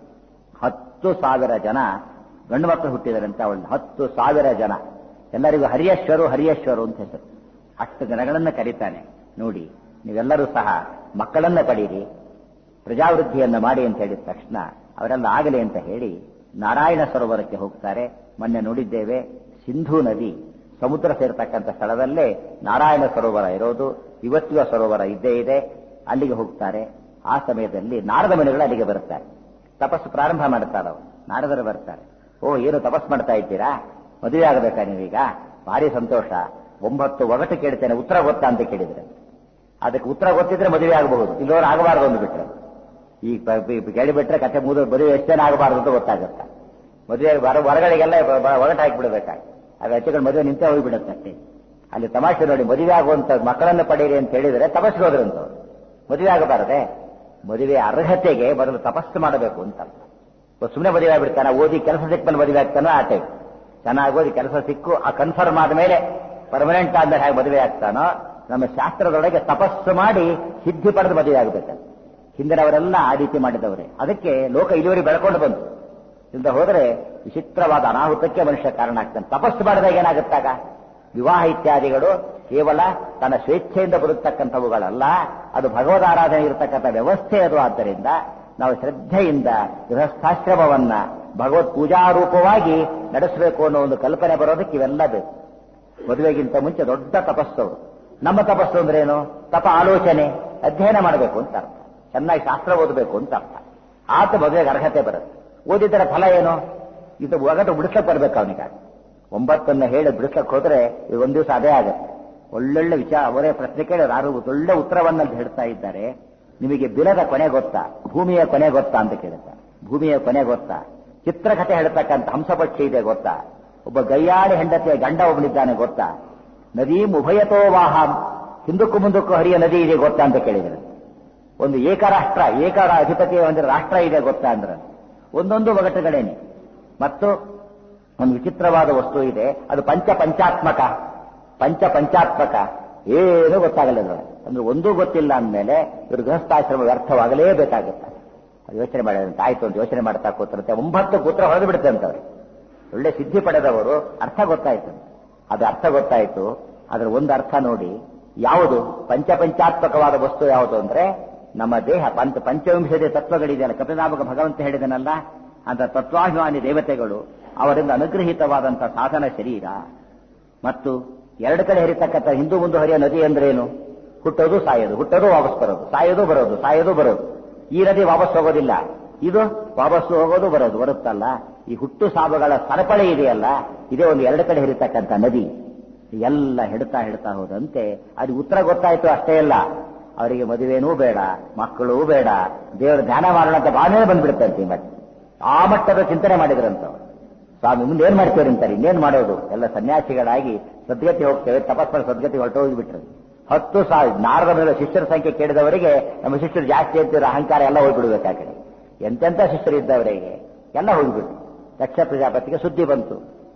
ಹತ್ತು ಸಾವಿರ ಜನ ಗಂಡು ಮಕ್ಕಳು ಹುಟ್ಟಿದರಂತೆ ಅವಳು ಹತ್ತು ಸಾವಿರ ಜನ ಎಲ್ಲರಿಗೂ ಹರಿಯೇಶ್ವರು ಹರಿಯೇಶ್ವರು ಅಂತ ಹೆಸರು ಅಷ್ಟು ಜನಗಳನ್ನ ಕರೀತಾನೆ ನೋಡಿ ನೀವೆಲ್ಲರೂ ಸಹ ಮಕ್ಕಳನ್ನ ಪಡೀರಿ ಪ್ರಜಾವೃದ್ಧಿಯನ್ನ ಮಾಡಿ ಅಂತ ಹೇಳಿದ ತಕ್ಷಣ ಅವರೆಲ್ಲ ಆಗಲಿ ಅಂತ ಹೇಳಿ ನಾರಾಯಣ ಸರೋವರಕ್ಕೆ ಹೋಗ್ತಾರೆ ಮೊನ್ನೆ ನೋಡಿದ್ದೇವೆ ಸಿಂಧೂ ನದಿ ಸಮುದ್ರ ಸೇರತಕ್ಕಂಥ ಸ್ಥಳದಲ್ಲೇ ನಾರಾಯಣ ಸರೋವರ ಇರೋದು ಇವತ್ತಿನ ಸರೋವರ ಇದ್ದೇ ಇದೆ ಅಲ್ಲಿಗೆ ಹೋಗ್ತಾರೆ ಆ ಸಮಯದಲ್ಲಿ ನಾರದ ಮನೆಗಳು ಅಲ್ಲಿಗೆ ಬರುತ್ತಾರೆ ತಪಸ್ಸು ಪ್ರಾರಂಭ ಮಾಡ್ತಾರೆ ಅವರು ನಾರದರು ಬರ್ತಾರೆ ಓ ಏನು ತಪಸ್ ಮಾಡ್ತಾ ಇದ್ದೀರಾ ಮದುವೆ ಆಗಬೇಕಾ ನೀವೀಗ ಭಾರಿ ಸಂತೋಷ ಒಂಬತ್ತು ಒಗಟು ಕೇಳ್ತೇನೆ ಉತ್ತರ ಗೊತ್ತಾ ಅಂತ ಕೇಳಿದ್ರೆ ಅದಕ್ಕೆ ಉತ್ತರ ಗೊತ್ತಿದ್ರೆ ಮದುವೆ ಆಗಬಹುದು ಇಲ್ಲೋರು ಆಗಬಾರದು ಅಂದು ಬಿಟ್ರೆ ಈಗ ಕೇಳಿಬಿಟ್ರೆ ಕತೆ ಮುಗಿದು ಮದುವೆ ಎಷ್ಟು ಜನ ಆಗಬಾರದು ಅಂತ ಗೊತ್ತಾಗುತ್ತೆ ಮದುವೆ ಹೊರ ಹೊರಗಡೆಗೆಲ್ಲ ಒಗಟು ಹಾಕಿಬಿಡ್ಬೇಕಾಗಿ ಆಗ ಹೆಚ್ಚುಗಳು ಮದುವೆ ನಿಂತೇ ಹೋಗಿಬಿಡುತ್ತೆ ಅಷ್ಟೇ ಅಲ್ಲಿ ತಮಾಷೆ ನೋಡಿ ಮದುವೆ ಆಗುವಂತ ಮಕ್ಕಳನ್ನು ಪಡೀರಿ ಅಂತ ಹೇಳಿದ್ರೆ ತಪಸ್ಸಿಗೆ ಹೋದ್ರಂತವ್ರು ಮದುವೆ ಆಗಬಾರದೆ ಮದುವೆ ಅರ್ಹತೆಗೆ ಮೊದಲು ತಪಸ್ಸು ಮಾಡಬೇಕು ಅಂತ ಸುಮ್ಮನೆ ಮದುವೆ ಆಗ್ಬಿಡ್ತಾನೆ ಓದಿ ಕೆಲಸ ಸಿಕ್ಕಲ್ಲಿ ಮದುವೆ ಆಗ್ತಾನೋ ಆ ಟೈಪ್ ಚೆನ್ನಾಗಿ ಓದಿ ಕೆಲಸ ಸಿಕ್ಕು ಆ ಕನ್ಫರ್ಮ್ ಆದ್ಮೇಲೆ ಪರ್ಮನೆಂಟ್ ಆದ್ಮೇಲೆ ಹೇಗೆ ಮದುವೆ ಆಗ್ತಾನೋ ನಮ್ಮ ಶಾಸ್ತ್ರದೊಳಗೆ ತಪಸ್ಸು ಮಾಡಿ ಸಿದ್ಧಿ ಪಡೆದು ಮದುವೆ ಆಗಬೇಕು ಹಿಂದಿನವರೆಲ್ಲ ಆ ರೀತಿ ಮಾಡಿದವರೇ ಅದಕ್ಕೆ ಲೋಕ ಇಲ್ಲಿವರೆಗೆ ಬೆಳ್ಕೊಂಡು ಬಂತು ಇಲ್ದ ಹೋದರೆ ವಿಚಿತ್ರವಾದ ಅನಾಹುತಕ್ಕೆ ಮನುಷ್ಯ ಕಾರಣ ಆಗ್ತಾನೆ ತಪಸ್ಸು ಮಾಡಿದಾಗ ಏನಾಗುತ್ತಾಗ ವಿವಾಹ ಇತ್ಯಾದಿಗಳು ಕೇವಲ ತನ್ನ ಸ್ವೇಚ್ಛೆಯಿಂದ ಬರುತ್ತಕ್ಕಂಥವುಗಳಲ್ಲ ಅದು ಭಗವದ್ ಆರಾಧನೆ ಇರತಕ್ಕಂಥ ವ್ಯವಸ್ಥೆ ಅದು ಆದ್ದರಿಂದ ನಾವು ಶ್ರದ್ಧೆಯಿಂದ ಗೃಹಸ್ಥಾಶ್ರಮವನ್ನ ಭಗವತ್ ಪೂಜಾರೂಪವಾಗಿ ನಡೆಸಬೇಕು ಅನ್ನೋ ಒಂದು ಕಲ್ಪನೆ ಬರೋದಕ್ಕೆ ಇವೆಲ್ಲ ಬೇಕು ಮದುವೆಗಿಂತ ಮುಂಚೆ ದೊಡ್ಡ ತಪಸ್ಸು ನಮ್ಮ ತಪಸ್ಸು ಅಂದ್ರೆ ಏನು ತಪ ಆಲೋಚನೆ ಅಧ್ಯಯನ ಮಾಡಬೇಕು ಅಂತ ಅರ್ಥ ಚೆನ್ನಾಗಿ ಶಾಸ್ತ್ರ ಓದಬೇಕು ಅಂತ ಅರ್ಥ ಆತ ಮದುವೆಗೆ ಅರ್ಹತೆ ಬರುತ್ತೆ ಓದಿದ್ದರ ಫಲ ಏನು ಇದು ಒಗಟು ಬಿಡಿಸಕ್ ಬರ್ಬೇಕು ಅವನಿಗೆ ಒಂಬತ್ತನ್ನ ಹೇಳಿ ಬಿಡಿಸಕ್ ಹೋದ್ರೆ ಇದು ಒಂದ್ ದಿವಸ ಅದೇ ಆಗುತ್ತೆ ಒಳ್ಳೊಳ್ಳೆ ವಿಚಾರ ಅವರೇ ಪ್ರಶ್ನೆ ಕೇಳಿ ಯಾರು ಒಳ್ಳೆ ಉತ್ತರವನ್ನ ಹೇಳ್ತಾ ಇದ್ದಾರೆ ನಿಮಗೆ ಬಿಲದ ಕೊನೆ ಗೊತ್ತಾ ಭೂಮಿಯ ಕೊನೆ ಗೊತ್ತಾ ಅಂತ ಕೇಳುತ್ತಾ ಭೂಮಿಯ ಕೊನೆ ಗೊತ್ತಾ ಚಿತ್ರಕಥೆ ಹೇಳ್ತಕ್ಕಂಥ ಹಂಸಪಕ್ಷಿ ಇದೆ ಗೊತ್ತಾ ಒಬ್ಬ ಗೈಯಾಳಿ ಹೆಂಡತಿಯ ಗಂಡ ಒಬ್ಬನಿದ್ದಾನೆ ಗೊತ್ತಾ ನದೀಂ ಉಭಯತೋ ವಾಹಂ ಹಿಂದಕ್ಕೂ ಮುಂದಕ್ಕೂ ಹರಿಯ ನದಿ ಇದೆ ಗೊತ್ತಾ ಅಂತ ಕೇಳಿದ್ರು ಒಂದು ಏಕರಾಷ್ಟ್ರ ಏಕ ಅಧಿಪತಿ ಒಂದು ರಾಷ್ಟ್ರ ಇದೆ ಗೊತ್ತಾ ಅಂದ್ರೆ ಒಂದೊಂದು ಒಗಟುಗಳೇನೆ ಮತ್ತು ಒಂದು ವಿಚಿತ್ರವಾದ ವಸ್ತು ಇದೆ ಅದು ಪಂಚ ಪಂಚಾತ್ಮಕ ಪಂಚ ಪಂಚಾತ್ಮಕ ಏನು ಗೊತ್ತಾಗಲ್ಲ ಅದು ಅಂದ್ರೆ ಒಂದೂ ಗೊತ್ತಿಲ್ಲ ಅಂದಮೇಲೆ ಇವರು ಗೃಹಸ್ಥಾಶ್ರಮ ವ್ಯರ್ಥವಾಗಲೇಬೇಕಾಗುತ್ತೆ ಅದು ಯೋಚನೆ ಮಾಡಿದಂತೆ ಆಯ್ತು ಅಂತ ಯೋಚನೆ ಮಾಡ್ತಾ ಕೂತಿರುತ್ತೆ ಒಂಬತ್ತು ಪುತ್ರ ಹೊಡೆದು ಬಿಡುತ್ತೆ ಅಂತವ್ರು ಒಳ್ಳೆ ಸಿದ್ಧಿ ಪಡೆದವರು ಅರ್ಥ ಗೊತ್ತಾಯ್ತು ಅದು ಅರ್ಥ ಗೊತ್ತಾಯ್ತು ಅದರ ಒಂದು ಅರ್ಥ ನೋಡಿ ಯಾವುದು ಪಂಚಪಂಚಾತ್ಮಕವಾದ ವಸ್ತು ಯಾವುದು ಅಂದ್ರೆ ನಮ್ಮ ದೇಹ ಪಂಚ ಪಂಚವಿಂಶದ ತತ್ವಗಳಿದೆಯಲ್ಲ ಕಪಿನಾಮಕ ಭಗವಂತ ಹೇಳಿದನಲ್ಲ ಅಂತ ತತ್ವಾಭಿಮಾನಿ ದೇವತೆಗಳು ಅವರಿಂದ ಅನುಗ್ರಹಿತವಾದಂತಹ ಸಾಧನ ಶರೀರ ಮತ್ತು ಎರಡು ಕಡೆ ಹರಿತಕ್ಕಂಥ ಹಿಂದೂ ಮುಂದೆ ಹರಿಯೋ ನದಿ ಅಂದ್ರೇನು ಹುಟ್ಟೋದು ಸಾಯೋದು ಹುಟ್ಟೋದು ವಾಪಸ್ ಬರೋದು ಸಾಯೋದು ಬರೋದು ಸಾಯೋದು ಬರೋದು ಈ ನದಿ ವಾಪಸ್ ಹೋಗೋದಿಲ್ಲ ಇದು ವಾಪಸ್ಸು ಹೋಗೋದು ಬರೋದು ಬರುತ್ತಲ್ಲ ಈ ಹುಟ್ಟು ಸಾವುಗಳ ಸರಪಳಿ ಇದೆಯಲ್ಲ ಇದೇ ಒಂದು ಎರಡು ಕಡೆ ಹರಿತಕ್ಕಂಥ ನದಿ ಎಲ್ಲ ಹಿಡ್ತಾ ಹಿಡ್ತಾ ಹೋದಂತೆ ಅದು ಉತ್ತರ ಗೊತ್ತಾಯ್ತು ಅಷ್ಟೇ ಅಲ್ಲ ಅವರಿಗೆ ಮದುವೆನೂ ಬೇಡ ಮಕ್ಕಳೂ ಬೇಡ ದೇವರ ಧ್ಯಾನ ಮಾಡೋಣ ಅಂತ ಭಾವನೆ ಬಂದ್ಬಿಡುತ್ತಂತೆ ಮತ್ತೆ ಆ ಮಟ್ಟದ ಚಿಂತನೆ ಮಾಡಿದ್ರಂತವ್ರು ಸ್ವಾಮಿ ಮುಂದೆ ಏನ್ ಮಾಡ್ತೇವೆ ಅಂತಾರೆ ಇನ್ನೇನ್ ಮಾಡೋದು ಎಲ್ಲ ಸನ್ಯಾಸಿಗಳಾಗಿ ಸದ್ಗತಿ ಹೋಗ್ತೇವೆ ತಪಸ್ಸಲ್ಲಿ ಸದ್ಗತಿ ಹೊರಟೋಗ್ಬಿಟ್ರು ಹತ್ತು ಸಾವಿರ ನಾರದ ಮೇಲೆ ಶಿಷ್ಯರ ಸಂಖ್ಯೆ ಕೇಳಿದವರಿಗೆ ನಮ್ಮ ಶಿಷ್ಯರು ಜಾಸ್ತಿ ಅಂತಿರೋ ಅಹಂಕಾರ ಎಲ್ಲ ಹೋಗ್ಬಿಡ್ಬೇಕು ಆ ಕಡೆ ಎಂತೆಂಥ ಶಿಷ್ಯರು ಇದ್ದವರಿಗೆ ಎಲ್ಲ ಹೋಗ್ಬಿಟ್ರು ದಕ್ಷ ಪ್ರಜಾಪತಿಗೆ ಸುದ್ದಿ ಬಂತು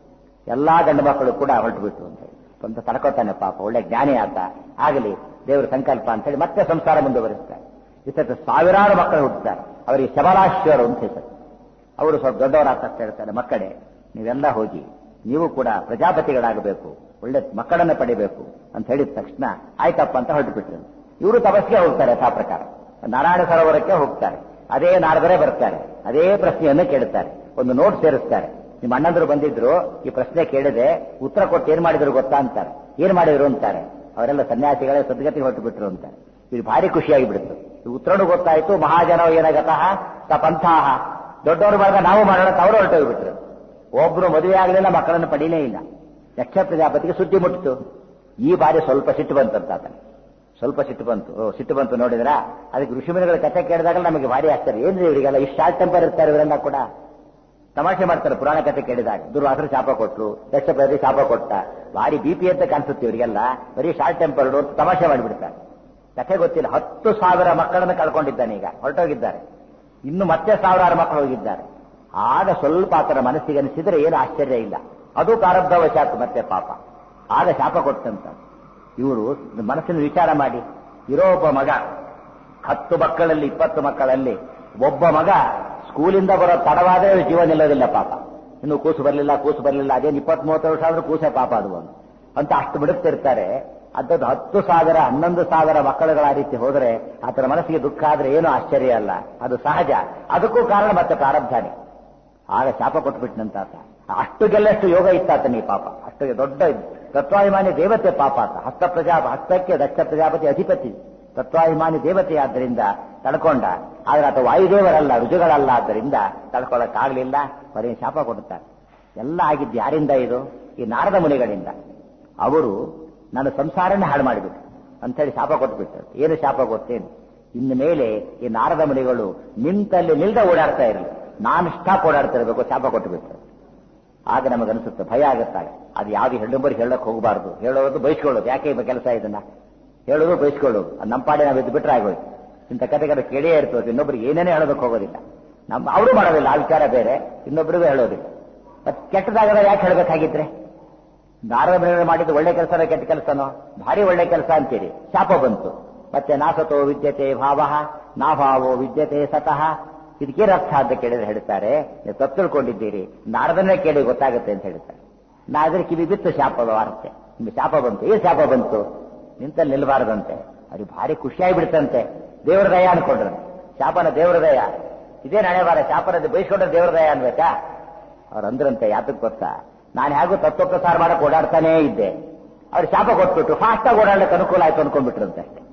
ಎಲ್ಲಾ ಗಂಡು ಮಕ್ಕಳು ಕೂಡ ಹೊರಟುಬಿಟ್ರು ಅಂತ ಸ್ವಂತ ತಡ್ಕೋತಾನೆ ಪಾಪ ಒಳ್ಳೆ ಜ್ಞಾನಿ ಆತ ಆಗಲಿ ದೇವರ ಸಂಕಲ್ಪ ಅಂತ ಹೇಳಿ ಮತ್ತೆ ಸಂಸಾರ ಮುಂದುವರಿಸ್ತಾರೆ ಇತ್ತ ಸಾವಿರಾರು ಮಕ್ಕಳು ಹುಟ್ಟುತ್ತಾರೆ ಅವರಿಗೆ ಶಬಲಾಶ್ವರು ಅಂತ ಹೆಸರು ಅವರು ಸ್ವಲ್ಪ ದೊಡ್ಡವರಾಗ್ತಾ ಹೇಳ್ತಾರೆ ಮಕ್ಕಳೇ ನೀವೆಲ್ಲ ಹೋಗಿ ನೀವು ಕೂಡ ಪ್ರಜಾಪತಿಗಳಾಗಬೇಕು ಒಳ್ಳೆ ಮಕ್ಕಳನ್ನ ಪಡಿಬೇಕು ಅಂತ ಹೇಳಿದ ತಕ್ಷಣ ಆಯ್ತಪ್ಪ ಅಂತ ಹೊರಟುಬಿಟ್ರು ಇವರು ತಪಸ್ಸಿಗೆ ಹೋಗ್ತಾರೆ ಯಥಾ ಪ್ರಕಾರ ನಾರಾಯಣ ಸರೋವರಕ್ಕೆ ಹೋಗ್ತಾರೆ ಅದೇ ನಾರದರೇ ಬರ್ತಾರೆ ಅದೇ ಪ್ರಶ್ನೆಯನ್ನು ಕೇಳುತ್ತಾರೆ ಒಂದು ನೋಟ್ ಸೇರಿಸ್ತಾರೆ ನಿಮ್ಮ ಅಣ್ಣಂದ್ರು ಬಂದಿದ್ರು ಈ ಪ್ರಶ್ನೆ ಕೇಳಿದೆ ಉತ್ತರ ಕೊಟ್ಟು ಏನ್ ಮಾಡಿದ್ರು ಗೊತ್ತಾ ಅಂತಾರೆ ಏನ್ ಮಾಡಿದ್ರು ಅಂತಾರೆ ಅವರೆಲ್ಲ ಸನ್ಯಾಸಿಗಳೇ ಸದ್ಗತಿ ಹೊರಟು ಬಿಟ್ರು ಅಂತಾರೆ ಇದು ಭಾರಿ ಖುಷಿಯಾಗಿ ಬಿಡುತ್ತೆ ಈ ಉತ್ತರನು ಗೊತ್ತಾಯ್ತು ಮಹಾಜನೋ ಏನಗತಃ ಸ ಪಂಥಾಹ ದೊಡ್ಡವರು ಮಾಡಿದ ನಾವು ಮಾಡೋಣ ಅಂತ ಅವರು ಹೊರಟೋಗ್ಬಿಟ್ರು ಒಬ್ರು ಮದುವೆ ಆಗಲಿಲ್ಲ ಮಕ್ಕಳನ್ನು ಪಡೀಲೇ ಇಲ್ಲ ಯಕ್ಷ ಪ್ರಜಾಪತಿಗೆ ಸುದ್ದಿ ಮುಟ್ಟಿತು ಈ ಬಾರಿ ಸ್ವಲ್ಪ ಸಿಟ್ಟು ಬಂತಂತ ಆತನ ಸ್ವಲ್ಪ ಸಿಟ್ಟು ಬಂತು ಓ ಸಿಟ್ಟು ಬಂತು ನೋಡಿದ್ರ ಅದಕ್ಕೆ ಋಷಿಮುನಿಗಳ ಕಥೆ ಕೇಳಿದಾಗ ನಮಗೆ ಭಾರಿ ಆಶ್ಚರ್ಯ ಏನ್ರಿ ಇವರಿಗೆಲ್ಲ ಇಷ್ಟು ಶಾರ್ಟ್ ಟೆಂಪರ್ ಇರ್ತಾರೆ ಇವರೆಲ್ಲ ಕೂಡ ತಮಾಷೆ ಮಾಡ್ತಾರೆ ಪುರಾಣ ಕಥೆ ಕೇಳಿದಾಗ ದುರ್ವಾಸರು ಶಾಪ ಕೊಟ್ರು ದಕ್ಷ ಪ್ರತಿ ಶಾಪ ಕೊಟ್ಟ ಭಾರಿ ಬಿ ಪಿ ಅಂತ ಕಾಣಿಸುತ್ತೆ ಇವರಿಗೆಲ್ಲ ಬರೀ ಶಾರ್ಟ್ ಟೆಂಪರ್ಡು ಅಂತ ತಮಾಷೆ ಮಾಡಿಬಿಡ್ತಾರೆ ಕಥೆ ಗೊತ್ತಿಲ್ಲ ಹತ್ತು ಸಾವಿರ ಮಕ್ಕಳನ್ನು ಕಳ್ಕೊಂಡಿದ್ದಾನೆ ಈಗ ಹೊರಟೋಗಿದ್ದಾರೆ ಇನ್ನು ಮತ್ತೆ ಸಾವಿರಾರು ಮಕ್ಕಳು ಹೋಗಿದ್ದಾರೆ ಆಗ ಸ್ವಲ್ಪ ಆತನ ಮನಸ್ಸಿಗೆ ಅನಿಸಿದ್ರೆ ಏನು ಆಶ್ಚರ್ಯ ಇಲ್ಲ ಅದು ಪ್ರಾರಬ್ಧವಶಾತ್ ಮತ್ತೆ ಪಾಪ ಆಗ ಶಾಪ ಕೊಟ್ಟಂತ ಇವರು ಮನಸ್ಸಿನ ವಿಚಾರ ಮಾಡಿ ಇರೋ ಒಬ್ಬ ಮಗ ಹತ್ತು ಮಕ್ಕಳಲ್ಲಿ ಇಪ್ಪತ್ತು ಮಕ್ಕಳಲ್ಲಿ ಒಬ್ಬ ಮಗ ಸ್ಕೂಲಿಂದ ಬರೋ ತಡವಾದ್ರೆ ಜೀವ ನಿಲ್ಲೋದಿಲ್ಲ ಪಾಪ ಇನ್ನು ಕೂಸು ಬರಲಿಲ್ಲ ಕೂಸು ಬರಲಿಲ್ಲ ಅದೇನು ಇಪ್ಪತ್ತ್ ಮೂವತ್ತು ವರ್ಷ ಆದ್ರೂ ಕೂಸೆ ಪಾಪ ಅದು ಒಂದು ಅಂತ ಅಷ್ಟು ಬಿಡುತ್ತಿರ್ತಾರೆ ಅಂಥದ್ದು ಹತ್ತು ಸಾವಿರ ಹನ್ನೊಂದು ಸಾವಿರ ಮಕ್ಕಳುಗಳ ಆ ರೀತಿ ಹೋದರೆ ಆತನ ಮನಸ್ಸಿಗೆ ದುಃಖ ಆದ್ರೆ ಏನು ಆಶ್ಚರ್ಯ ಅಲ್ಲ ಅದು ಸಹಜ ಅದಕ್ಕೂ ಕಾರಣ ಮತ್ತೆ ಪ್ರಾರಬ್ಧಾನೆ ಆಗ ಶಾಪ ಕೊಟ್ಬಿಟ್ನಂತ ಆತ ಅಷ್ಟು ಗೆಲ್ಲಷ್ಟು ಯೋಗ ಇತ್ತಾತನಿ ಪಾಪ ಅಷ್ಟು ದೊಡ್ಡ ತತ್ವಾಭಿಮಾನಿ ದೇವತೆ ಪಾಪ ಆತ ಹಸ್ತ ಪ್ರಜಾ ಹಸ್ತಕ್ಕೆ ದಕ್ಷ ಪ್ರಜಾಪತಿ ಅಧಿಪತಿ ತತ್ವಾಭಿಮಾನಿ ದೇವತೆ ಆದ್ದರಿಂದ ತಡ್ಕೊಂಡ ಆದ್ರೆ ಆತ ವಾಯುದೇವರಲ್ಲ ರುಜುಗಳಲ್ಲ ಆದ್ದರಿಂದ ತಡ್ಕೊಳ್ಳಕ್ಕಾಗ್ಲಿಲ್ಲ ಬರೀ ಶಾಪ ಕೊಡುತ್ತಾರೆ ಎಲ್ಲ ಆಗಿದ್ದು ಯಾರಿಂದ ಇದು ಈ ನಾರದ ಮುನಿಗಳಿಂದ ಅವರು ನನ್ನ ಸಂಸಾರನೇ ಹಾಳು ಮಾಡಿಬಿಟ್ರು ಅಂತೇಳಿ ಶಾಪ ಕೊಟ್ಬಿಟ್ರು ಏನು ಶಾಪ ಗೊತ್ತೇನು ಇನ್ನು ಮೇಲೆ ಈ ನಾರದ ಮುನಿಗಳು ನಿಂತಲ್ಲಿ ನಿಲ್ದ ಓಡಾಡ್ತಾ ಇರಲಿ ನಾನು ಸ್ಟಾಪ್ ಓಡಾಡ್ತಾ ಇರಬೇಕು ಶಾಪ ಕೊಟ್ಟುಬಿಟ್ರು ಆಗ ನಮಗನ್ಸುತ್ತೆ ಭಯ ಆಗುತ್ತಾಗ ಅದು ಯಾವ್ದು ಹೆಣ್ಣೊಬ್ಬರಿಗೆ ಹೇಳಕ್ ಹೋಗಬಾರ್ದು ಹೇಳೋದು ಬಯಸ್ಕೊಳ್ಳೋದು ಯಾಕೆ ಈ ಕೆಲಸ ಇದನ್ನ ಹೇಳೋದು ಬಯಸ್ಕೊಳ್ಳೋದು ಅದು ನಮ್ಮ ಪಾಡಿ ನಾವು ಎದ್ದು ಬಿಟ್ರೆ ಆಗೋಯ್ತು ಇಂಥ ಕಥೆಗಳು ಕೇಳೇ ಇರ್ತದೆ ಇನ್ನೊಬ್ರಿಗೆ ಏನೇನೇ ಹೇಳೋದಕ್ಕೆ ಹೋಗೋದಿಲ್ಲ ನಮ್ಮ ಅವರು ಮಾಡೋದಿಲ್ಲ ಆ ವಿಚಾರ ಬೇರೆ ಇನ್ನೊಬ್ಬರಿಗೂ ಹೇಳೋದಿಲ್ಲ ಮತ್ತೆ ಕೆಟ್ಟದಾಗದ ಯಾಕೆ ಹೇಳಬೇಕಾಗಿದ್ರೆ ನಾರದ ಮಾಡಿದ್ದು ಒಳ್ಳೆ ಕೆಲಸನೋ ಕೆಟ್ಟ ಕೆಲಸನೋ ಭಾರಿ ಒಳ್ಳೆ ಕೆಲಸ ಅಂತೀರಿ ಶಾಪ ಬಂತು ಮತ್ತೆ ನಾಸತೋ ವಿದ್ಯತೆ ಭಾವ ನಾಭಾವೋ ವಿದ್ಯತೆ ಸತಃ ಇದಕ್ಕೇನು ಅರ್ಥ ಅಂತ ಕೇಳಿದ್ರೆ ಹೇಳ್ತಾರೆ ನೀವು ತಪ್ಪು ತಿಳ್ಕೊಂಡಿದ್ದೀರಿ ನಾರದನ್ನೇ ಕೇಳಿ ಗೊತ್ತಾಗುತ್ತೆ ಅಂತ ಹೇಳ್ತಾರೆ ನಾ ಅದ್ರ ಕಿವಿ ಬಿತ್ತು ಶಾಪದ ವಾರ್ತೆ ನಿಮ್ಗೆ ಶಾಪ ಬಂತು ಏನ್ ಶಾಪ ಬಂತು ನಿಂತಲ್ಲಿ ನಿಲ್ಬಾರದಂತೆ ಅದು ಭಾರಿ ಖುಷಿಯಾಗಿ ಬಿಡ್ತಂತೆ ದೇವರ ದಯ ಅನ್ಕೊಂಡ್ರೆ ಶಾಪನ ದೇವರ ದಯ ಇದೇ ನಾಳೆ ಬಾರ ಶಾಪನ ಬಯಸ್ಕೊಂಡ್ರೆ ದೇವರ ದಯ ಅನ್ಬೇಕಾ ಅವ್ರು ಅಂದ್ರಂತೆ ಯಾತಕ್ ಗೊತ್ತಾ ನಾನು ಹೇಗೂ ತತ್ವ ಪ್ರಸಾರ ಮಾಡಕ್ ಓಡಾಡ್ತಾನೇ ಇದ್ದೆ ಅವ್ರು ಶಾಪ ಕೊಟ್ಬಿಟ್ಟು ಫಾಸ್ಟಾಗಿ ಓಡಾಡಕ್ಕೆ ಅನುಕೂಲ ಆಯ್ತು ಅನ್ಕೊಂಡ್ಬಿಟ್ರಂತೆ ಅಷ್ಟೇ